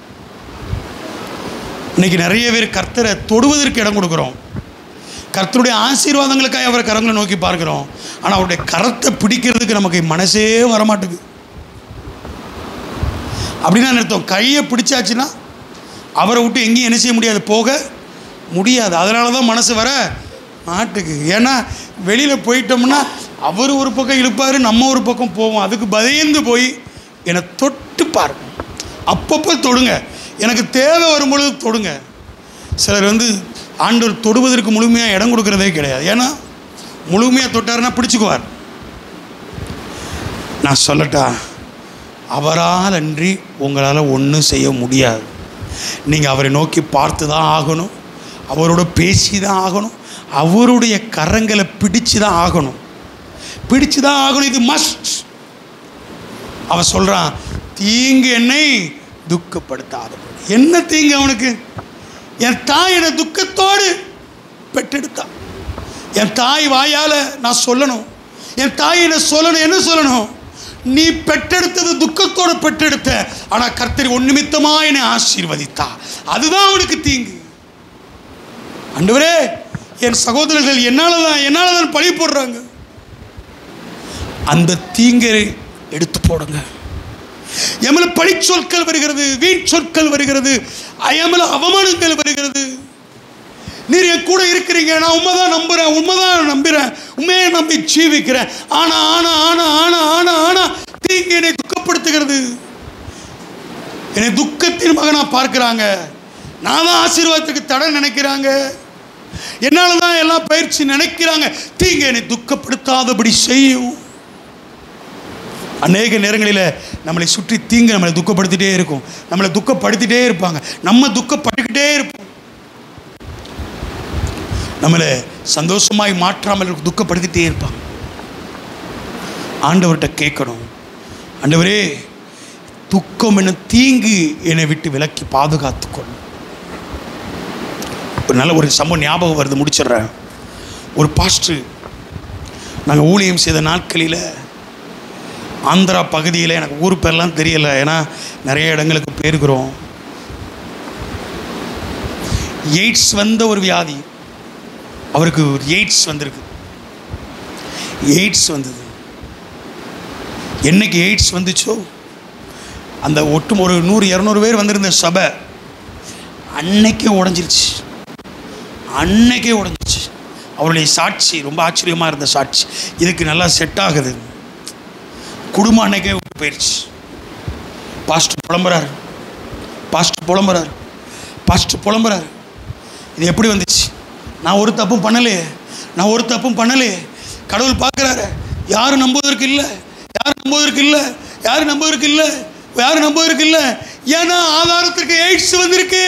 இன்னைக்கு நிறைய பேர் கர்த்தரை தொடுவதற்கு இடம் கொடுக்குறோம் கர்த்தருடைய ஆசீர்வாதங்களுக்காக அவரை கரங்களை நோக்கி பார்க்குறோம் ஆனால் அவருடைய கரத்தை பிடிக்கிறதுக்கு நமக்கு மனசே வரமாட்டேங்குது அப்படின்னா நிறுத்தம் கையை பிடிச்சாச்சுன்னா அவரை விட்டு எங்கேயும் என்ன செய்ய முடியாது போக முடியாது அதனால தான் மனசு வர மாட்டுக்கு ஏன்னா வெளியில் போயிட்டோம்னா அவர் ஒரு பக்கம் இழுப்பார் நம்ம ஒரு பக்கம் போவோம் அதுக்கு பயந்து போய் என்னை தொட்டு பாருங்க அப்பப்போ தொடுங்க எனக்கு தேவை வரும்பொழுது தொடுங்க சிலர் வந்து ஆண்டவர் தொடுவதற்கு முழுமையாக இடம் கொடுக்கறதே கிடையாது ஏன்னா முழுமையாக தொட்டாருன்னா பிடிச்சுக்குவார் நான் சொல்லட்டா அவரால் அன்றி உங்களால் ஒன்றும் செய்ய முடியாது நீங்கள் அவரை நோக்கி பார்த்து தான் ஆகணும் அவரோட பேசி தான் ஆகணும் அவருடைய கரங்களை பிடிச்சு தான் ஆகணும் பிடிச்சு தான் ஆகணும் இது மஸ்ட் அவன் சொல்கிறான் தீங்கு என்னை துக்கப்படுத்தாத என்ன தீங்கு அவனுக்கு என் தாய் என்னை துக்கத்தோடு பெற்றெடுத்தான் என் தாய் வாயால் நான் சொல்லணும் என் தாய் என்ன சொல்லணும் என்ன சொல்லணும் நீ பெற்றெடுத்தது துக்கத்தோடு பெற்றெடுத்த ஆனால் கர்த்தர் ஒன்று நிமித்தமாக என்னை ஆசீர்வதித்தா அதுதான் அவனுக்கு தீங்கு ஆண்டவரே என் சகோதரர்கள் என்னால் தான் என்னால் தான் பழி போடுறாங்க அந்த தீங்கை எடுத்து போடுங்க எமல பழி சொற்கள் வருகிறது வீண் சொற்கள் வருகிறது எமல அவமானங்கள் வருகிறது நீர் என் கூட இருக்கிறீங்க நான் உண்மைதான் நம்புறேன் உண்மைதான் நம்புறேன் உண்மையை நம்பி ஜீவிக்கிறேன் ஆனா ஆனா ஆனா ஆனா ஆனா ஆனா தீங்கு என்னை துக்கப்படுத்துகிறது என்னை துக்கத்தின் மகனா பார்க்கிறாங்க நான் தான் ஆசீர்வாதத்துக்கு தடை நினைக்கிறாங்க என்னால தான் எல்லாம் பயிற்சி நினைக்கிறாங்க தீங்கு என்னை துக்கப்படுத்தாதபடி செய்யும் அநேக நேரங்களில் நம்மளை சுற்றி தீங்கு நம்மளை துக்கப்படுத்திட்டே இருக்கும் நம்மளை துக்கப்படுத்திட்டே இருப்பாங்க நம்ம துக்கப்பட்டுக்கிட்டே இருப்போம் நம்மளை சந்தோஷமாய் மாற்றாமல் துக்கப்படுத்திட்டே இருப்பாங்க ஆண்டவர்கிட்ட கேட்கணும் ஆண்டவரே துக்கம் என்ன தீங்கு என்னை விட்டு விலக்கி பாதுகாத்துக்கொள்ளும் ஒரு நல்ல ஒரு சம்பவம் ஞாபகம் வருது முடிச்சிடுறேன் ஒரு பாஸ்டர் நாங்கள் ஊழியம் செய்த நாட்களில் ஆந்திரா பகுதியில் எனக்கு ஊர் பேர்லாம் தெரியல ஏன்னா நிறைய இடங்களுக்கு போயிருக்கிறோம் எய்ட்ஸ் வந்த ஒரு வியாதி அவருக்கு ஒரு எய்ட்ஸ் வந்திருக்கு எய்ட்ஸ் வந்தது என்னைக்கு எய்ட்ஸ் வந்துச்சோ அந்த ஒட்டும் ஒரு நூறு இரநூறு பேர் வந்திருந்த சபை அன்னைக்கே உடஞ்சிருச்சு அன்னைக்கே உடஞ்சிருச்சு அவருடைய சாட்சி ரொம்ப ஆச்சரியமாக இருந்த சாட்சி இதுக்கு நல்லா செட் ஆகுது குடும்பம் அன்னைக்கே விட்டு போயிடுச்சு பாஸ்டர் புலம்புறாரு பாஸ்டர் புலம்புறாரு பாஸ்டர் புலம்புறாரு இது எப்படி வந்துச்சு நான் ஒரு தப்பும் பண்ணலையே நான் ஒரு தப்பும் பண்ணலையே கடவுள் பார்க்குறாரு யாரும் நம்புவதற்கு இல்லை யாரும் நம்புவதற்கு இல்லை யாரும் நம்புவதற்கு இல்லை யாரும் நம்புவதற்கு இல்லை ஏன்னா ஆதாரத்திற்கு எய்ட்ஸ் வந்திருக்கு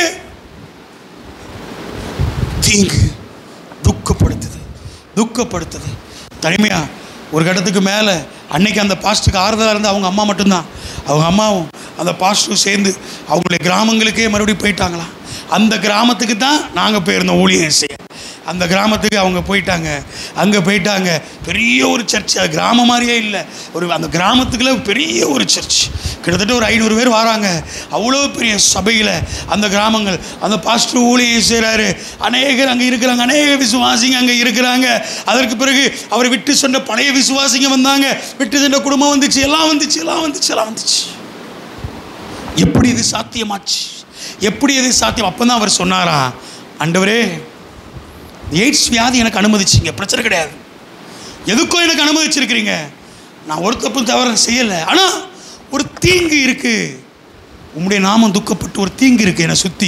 தீங்கு துக்கப்படுத்துது துக்கப்படுத்துது தனிமையா ஒரு கட்டத்துக்கு மேலே அன்னைக்கு அந்த பாஸ்ட்டுக்கு ஆறுதலாக இருந்த அவங்க அம்மா மட்டும்தான் அவங்க அம்மாவும் அந்த பாஸ்டரும் சேர்ந்து அவங்களுடைய கிராமங்களுக்கே மறுபடியும் போயிட்டாங்களாம் அந்த கிராமத்துக்கு தான் நாங்கள் போயிருந்தோம் ஊழியம் செய்ய அந்த கிராமத்துக்கு அவங்க போயிட்டாங்க அங்கே போயிட்டாங்க பெரிய ஒரு சர்ச் அது கிராமம் மாதிரியே இல்லை ஒரு அந்த கிராமத்துக்குள்ள பெரிய ஒரு சர்ச் கிட்டத்தட்ட ஒரு ஐநூறு பேர் வராங்க அவ்வளோ பெரிய சபையில் அந்த கிராமங்கள் அந்த பாஸ்டர் ஊழியம் செய்கிறாரு அநேகர் அங்கே இருக்கிறாங்க அநேக விசுவாசிங்க அங்கே இருக்கிறாங்க அதற்கு பிறகு அவர் விட்டு சொன்ன பழைய விசுவாசிங்க வந்தாங்க விட்டு சென்ற குடும்பம் வந்துச்சு எல்லாம் வந்துச்சு எல்லாம் வந்துச்சு எல்லாம் வந்துச்சு எப்படி இது சாத்தியமாச்சு எப்படி இது சாத்தியம் அப்போ தான் அவர் சொன்னாரா ஆண்டவரே எய்ட்ஸ் வியாதி எனக்கு அனுமதிச்சிங்க பிரச்சனை கிடையாது எதுக்கும் எனக்கு அனுமதிச்சிருக்கிறீங்க நான் ஒரு தப்பு தவறு செய்யலை ஆனால் ஒரு தீங்கு இருக்கு உம்முடைய நாமம் துக்கப்பட்டு ஒரு தீங்கு இருக்கு என்னை சுற்றி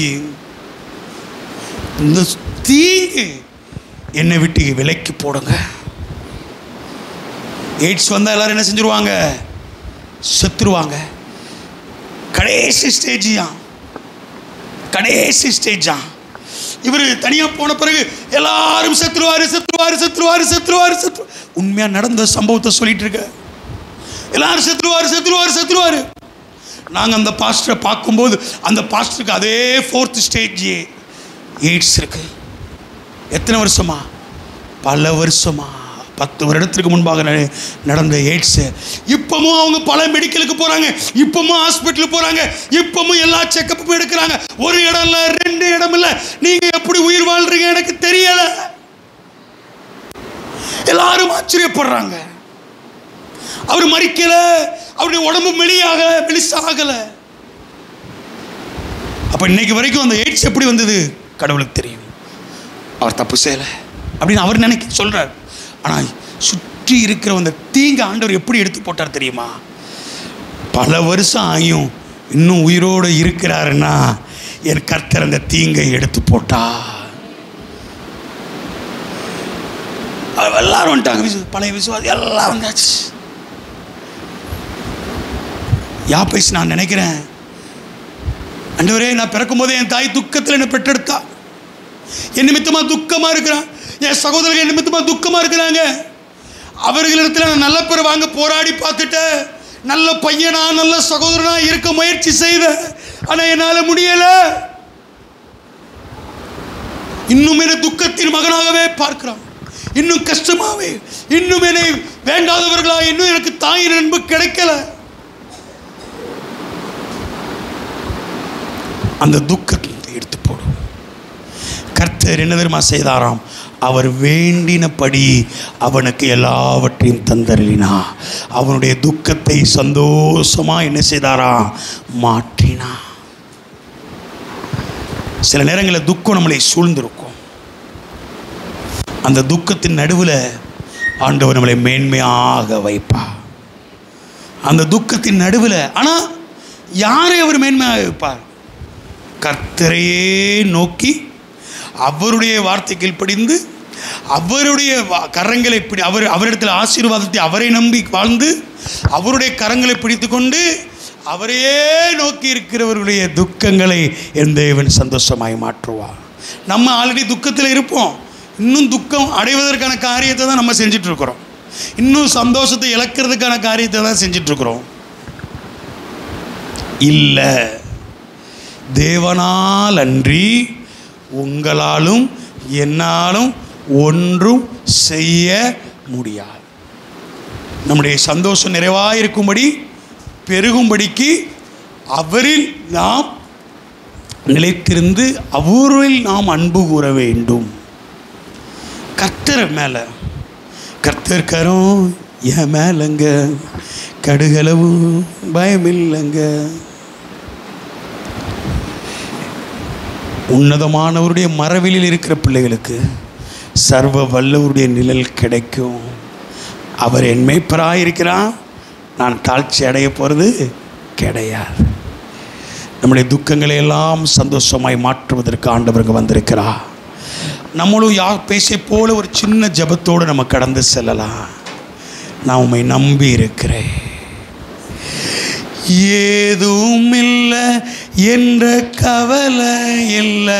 இந்த தீங்கு என்னை விட்டு விலைக்கு போடுங்க எய்ட்ஸ் வந்தால் எல்லாரும் என்ன செஞ்சுருவாங்க செத்துருவாங்க கடைசி ஸ்டேஜியா கடைசி ஸ்டேஜா இவர் தனியாக போன பிறகு எல்லாரும் செத்துருவாரு செத்துருவாரு செத்துருவாரு செத்துருவாரு செத்து உண்மையாக நடந்த சம்பவத்தை சொல்லிட்டு இருக்க எல்லாரும் செத்துருவாரு செத்துருவாரு செத்துருவாரு நாங்கள் அந்த பாஸ்டரை பார்க்கும்போது அந்த பாஸ்டருக்கு அதே ஃபோர்த் ஸ்டேஜ் எய்ட்ஸ் இருக்கு எத்தனை வருஷமா பல வருஷமா பத்து வருடத்திற்கு முன்பாக நட- நடந்த எய்ட்ஸு இப்பவும் அவங்க பல மெடிக்கலுக்கு போகிறாங்க இப்பவும் ஹாஸ்பிட்டலுக்கு போகிறாங்க இப்பவும் எல்லா செக்கப்பும் எடுக்கிறாங்க ஒரு இடம் இல்லை ரெண்டு இடம் இல்லை நீங்கள் எப்படி உயிர் வாழ்றீங்க எனக்கு தெரியலை எல்லாரும் ஆச்சரியப்படுறாங்க அவர் மறிக்கல அவருடைய உடம்பு மெலியாக மெலிசாகலை அப்போ இன்னைக்கு வரைக்கும் அந்த எய்ட்ஸ் எப்படி வந்தது கடவுளுக்கு தெரியும் அவர் தப்பு செய்யலை அப்படின்னு அவர் நினைக்க சொல்கிறார் ஆனால் சுற்றி இருக்கிற அந்த தீங்க ஆண்டவர் எப்படி எடுத்து போட்டார் தெரியுமா பல வருஷம் ஆகியும் இன்னும் உயிரோடு இருக்கிறாருன்னா என் கர்த்தர் அந்த தீங்கை எடுத்து போட்டா எல்லாரும் வந்துட்டாங்க விசு பழைய விசுவாசி எல்லாம் வந்தாச்சு யா பேசி நான் நினைக்கிறேன் அண்டவரே நான் பிறக்கும் போதே என் தாய் துக்கத்தில் என்னை பெற்றெடுத்தா என் நிமித்தமா துக்கமா இருக்கிறான் என் சகோதரர்கள் என் நிமித்தமா துக்கமா இருக்கிறாங்க அவர்களிடத்தில் நான் நல்ல பேர் வாங்க போராடி பார்த்துட்டேன் நல்ல பையனா நல்ல சகோதரனா இருக்க முயற்சி செய்த ஆனா என்னால முடியல இன்னும் என்னை துக்கத்தின் மகனாகவே பார்க்கிறான் இன்னும் கஷ்டமாவே இன்னும் என்னை வேண்டாதவர்களா இன்னும் எனக்கு தாயின் அன்பு கிடைக்கல அந்த துக்கத்தை எடுத்து போடும் கர்த்தர் என்ன தெரியுமா செய்தாராம் அவர் வேண்டினபடி அவனுக்கு எல்லாவற்றையும் தந்தருளினா அவனுடைய துக்கத்தை சந்தோஷமா என்ன செய்தாராம் மாற்றினா சில நேரங்களில் துக்கம் நம்மளை சூழ்ந்திருக்கும் அந்த துக்கத்தின் நடுவில் ஆண்டவர் நம்மளை மேன்மையாக வைப்பா அந்த துக்கத்தின் நடுவில் ஆனால் யாரை அவர் மேன்மையாக வைப்பார் கர்த்தரையே நோக்கி அவருடைய வார்த்தைகள் படிந்து அவருடைய வா- கரங்களை பிடி அவர் அவரிடத்தில் ஆசீர்வாதத்தை அவரை நம்பி வாழ்ந்து அவருடைய கரங்களை பிடித்து கொண்டு அவரையே நோக்கி இருக்கிறவர்களுடைய துக்கங்களை என் தேவன் சந்தோஷமாய் மாற்றுவார் நம்ம ஆல்ரெடி துக்கத்தில் இருப்போம் இன்னும் துக்கம் அடைவதற்கான காரியத்தை தான் நம்ம செஞ்சுட்டு இருக்கிறோம் இன்னும் சந்தோஷத்தை இழக்கிறதுக்கான காரியத்தை தான் செஞ்சுட்டு இருக்கிறோம் இல்லை தேவனால் அன்றி உங்களாலும் என்னாலும் ஒன்றும் செய்ய முடியாது நம்முடைய சந்தோஷம் நிறைவாக இருக்கும்படி பெருகும்படிக்கு அவரில் நாம் நிலைத்திருந்து அவரில் நாம் அன்பு கூற வேண்டும் கர்த்தர் மேலே கர்த்தர் கரம் என் மேலங்க கடுகளவு பயமில்லைங்க உன்னதமானவருடைய மரவிலில் இருக்கிற பிள்ளைகளுக்கு சர்வ வல்லவருடைய நிழல் கிடைக்கும் அவர் என் மேய்ப்பராக இருக்கிறான் நான் தாழ்ச்சி அடைய போகிறது கிடையாது நம்முடைய துக்கங்களை எல்லாம் சந்தோஷமாய் மாற்றுவதற்கு ஆண்டவருக்கு வந்திருக்கிறார் நம்மளும் யா பேசை போல ஒரு சின்ன ஜெபத்தோடு நம்ம கடந்து செல்லலாம் நான் உம்மை நம்பி இருக்கிறேன் ஏதும் இல்லை என்ற கவலை இல்லை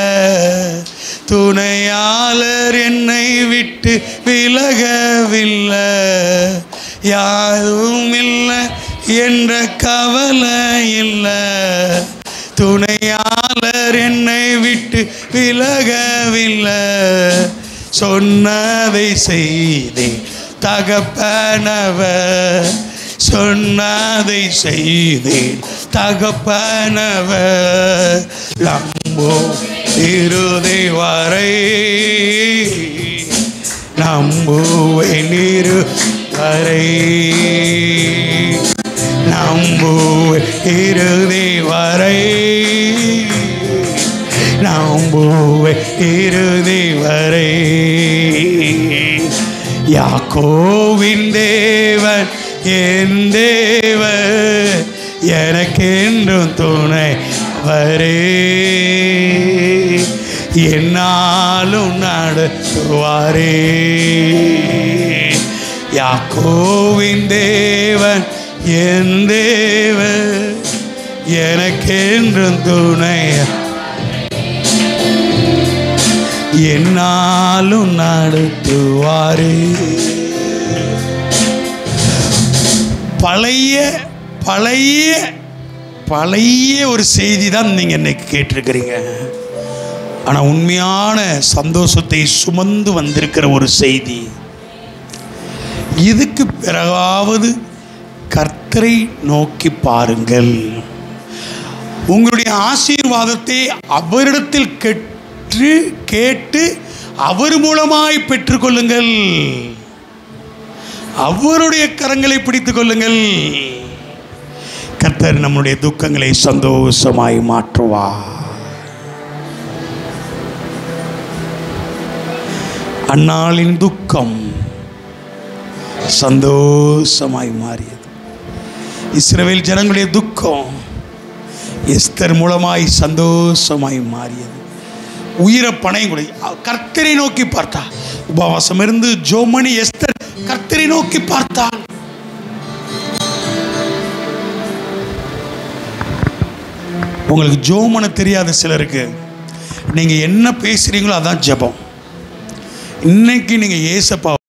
துணையாளர் என்னை விட்டு விலகவில்லை யாரும் இல்லை என்ற கவலை இல்லை துணையாளர் என்னை விட்டு விலகவில்லை சொன்னதை செய்தேன் தகப்பனவர் சொன்னதை செய்தேன் தகப்பனவர் நம்போ இருதை வரை நம்புவேன் இரு வரை நம்புவேன் இறுதி வரை நம்புவேன் இறுதி வரை யாக்கோவின் தேவன் என் தேவன் எனக்கென்றும் துணை வரே என்னாலும் நடத்துவாரே யாக்கோவின் தேவன் என் தேவன் எனக்கென்றும் துணை என்னாலும் நடத்துவாரே பழைய பழைய பழைய ஒரு செய்தி தான் நீங்கள் இன்னைக்கு கேட்டிருக்கிறீங்க ஆனால் உண்மையான சந்தோஷத்தை சுமந்து வந்திருக்கிற ஒரு செய்தி இதுக்கு பிறகாவது கர்த்தரை நோக்கி பாருங்கள் உங்களுடைய ஆசீர்வாதத்தை அவரிடத்தில் கெற்று கேட்டு அவர் மூலமாய் பெற்றுக்கொள்ளுங்கள் அவருடைய கரங்களை பிடித்துக் கொள்ளுங்கள் கர்த்தர் நம்முடைய துக்கங்களை சந்தோஷமாய் மாற்றுவார் அந்நாளின் துக்கம் சந்தோஷமாய் மாறியது இஸ்ரவேல் ஜனங்களுடைய துக்கம் எஸ்தர் மூலமாய் சந்தோஷமாய் மாறியது உயிரை பணையும் கூட கர்த்தரை நோக்கி பார்த்தா உபவாசம் இருந்து ஜோமணி எஸ்தர் கர்த்தரை நோக்கி பார்த்தாள் உங்களுக்கு ஜோமன தெரியாத சிலருக்கு நீங்கள் என்ன பேசுகிறீங்களோ அதான் ஜெபம் இன்னைக்கு நீங்கள் ஏசப்பா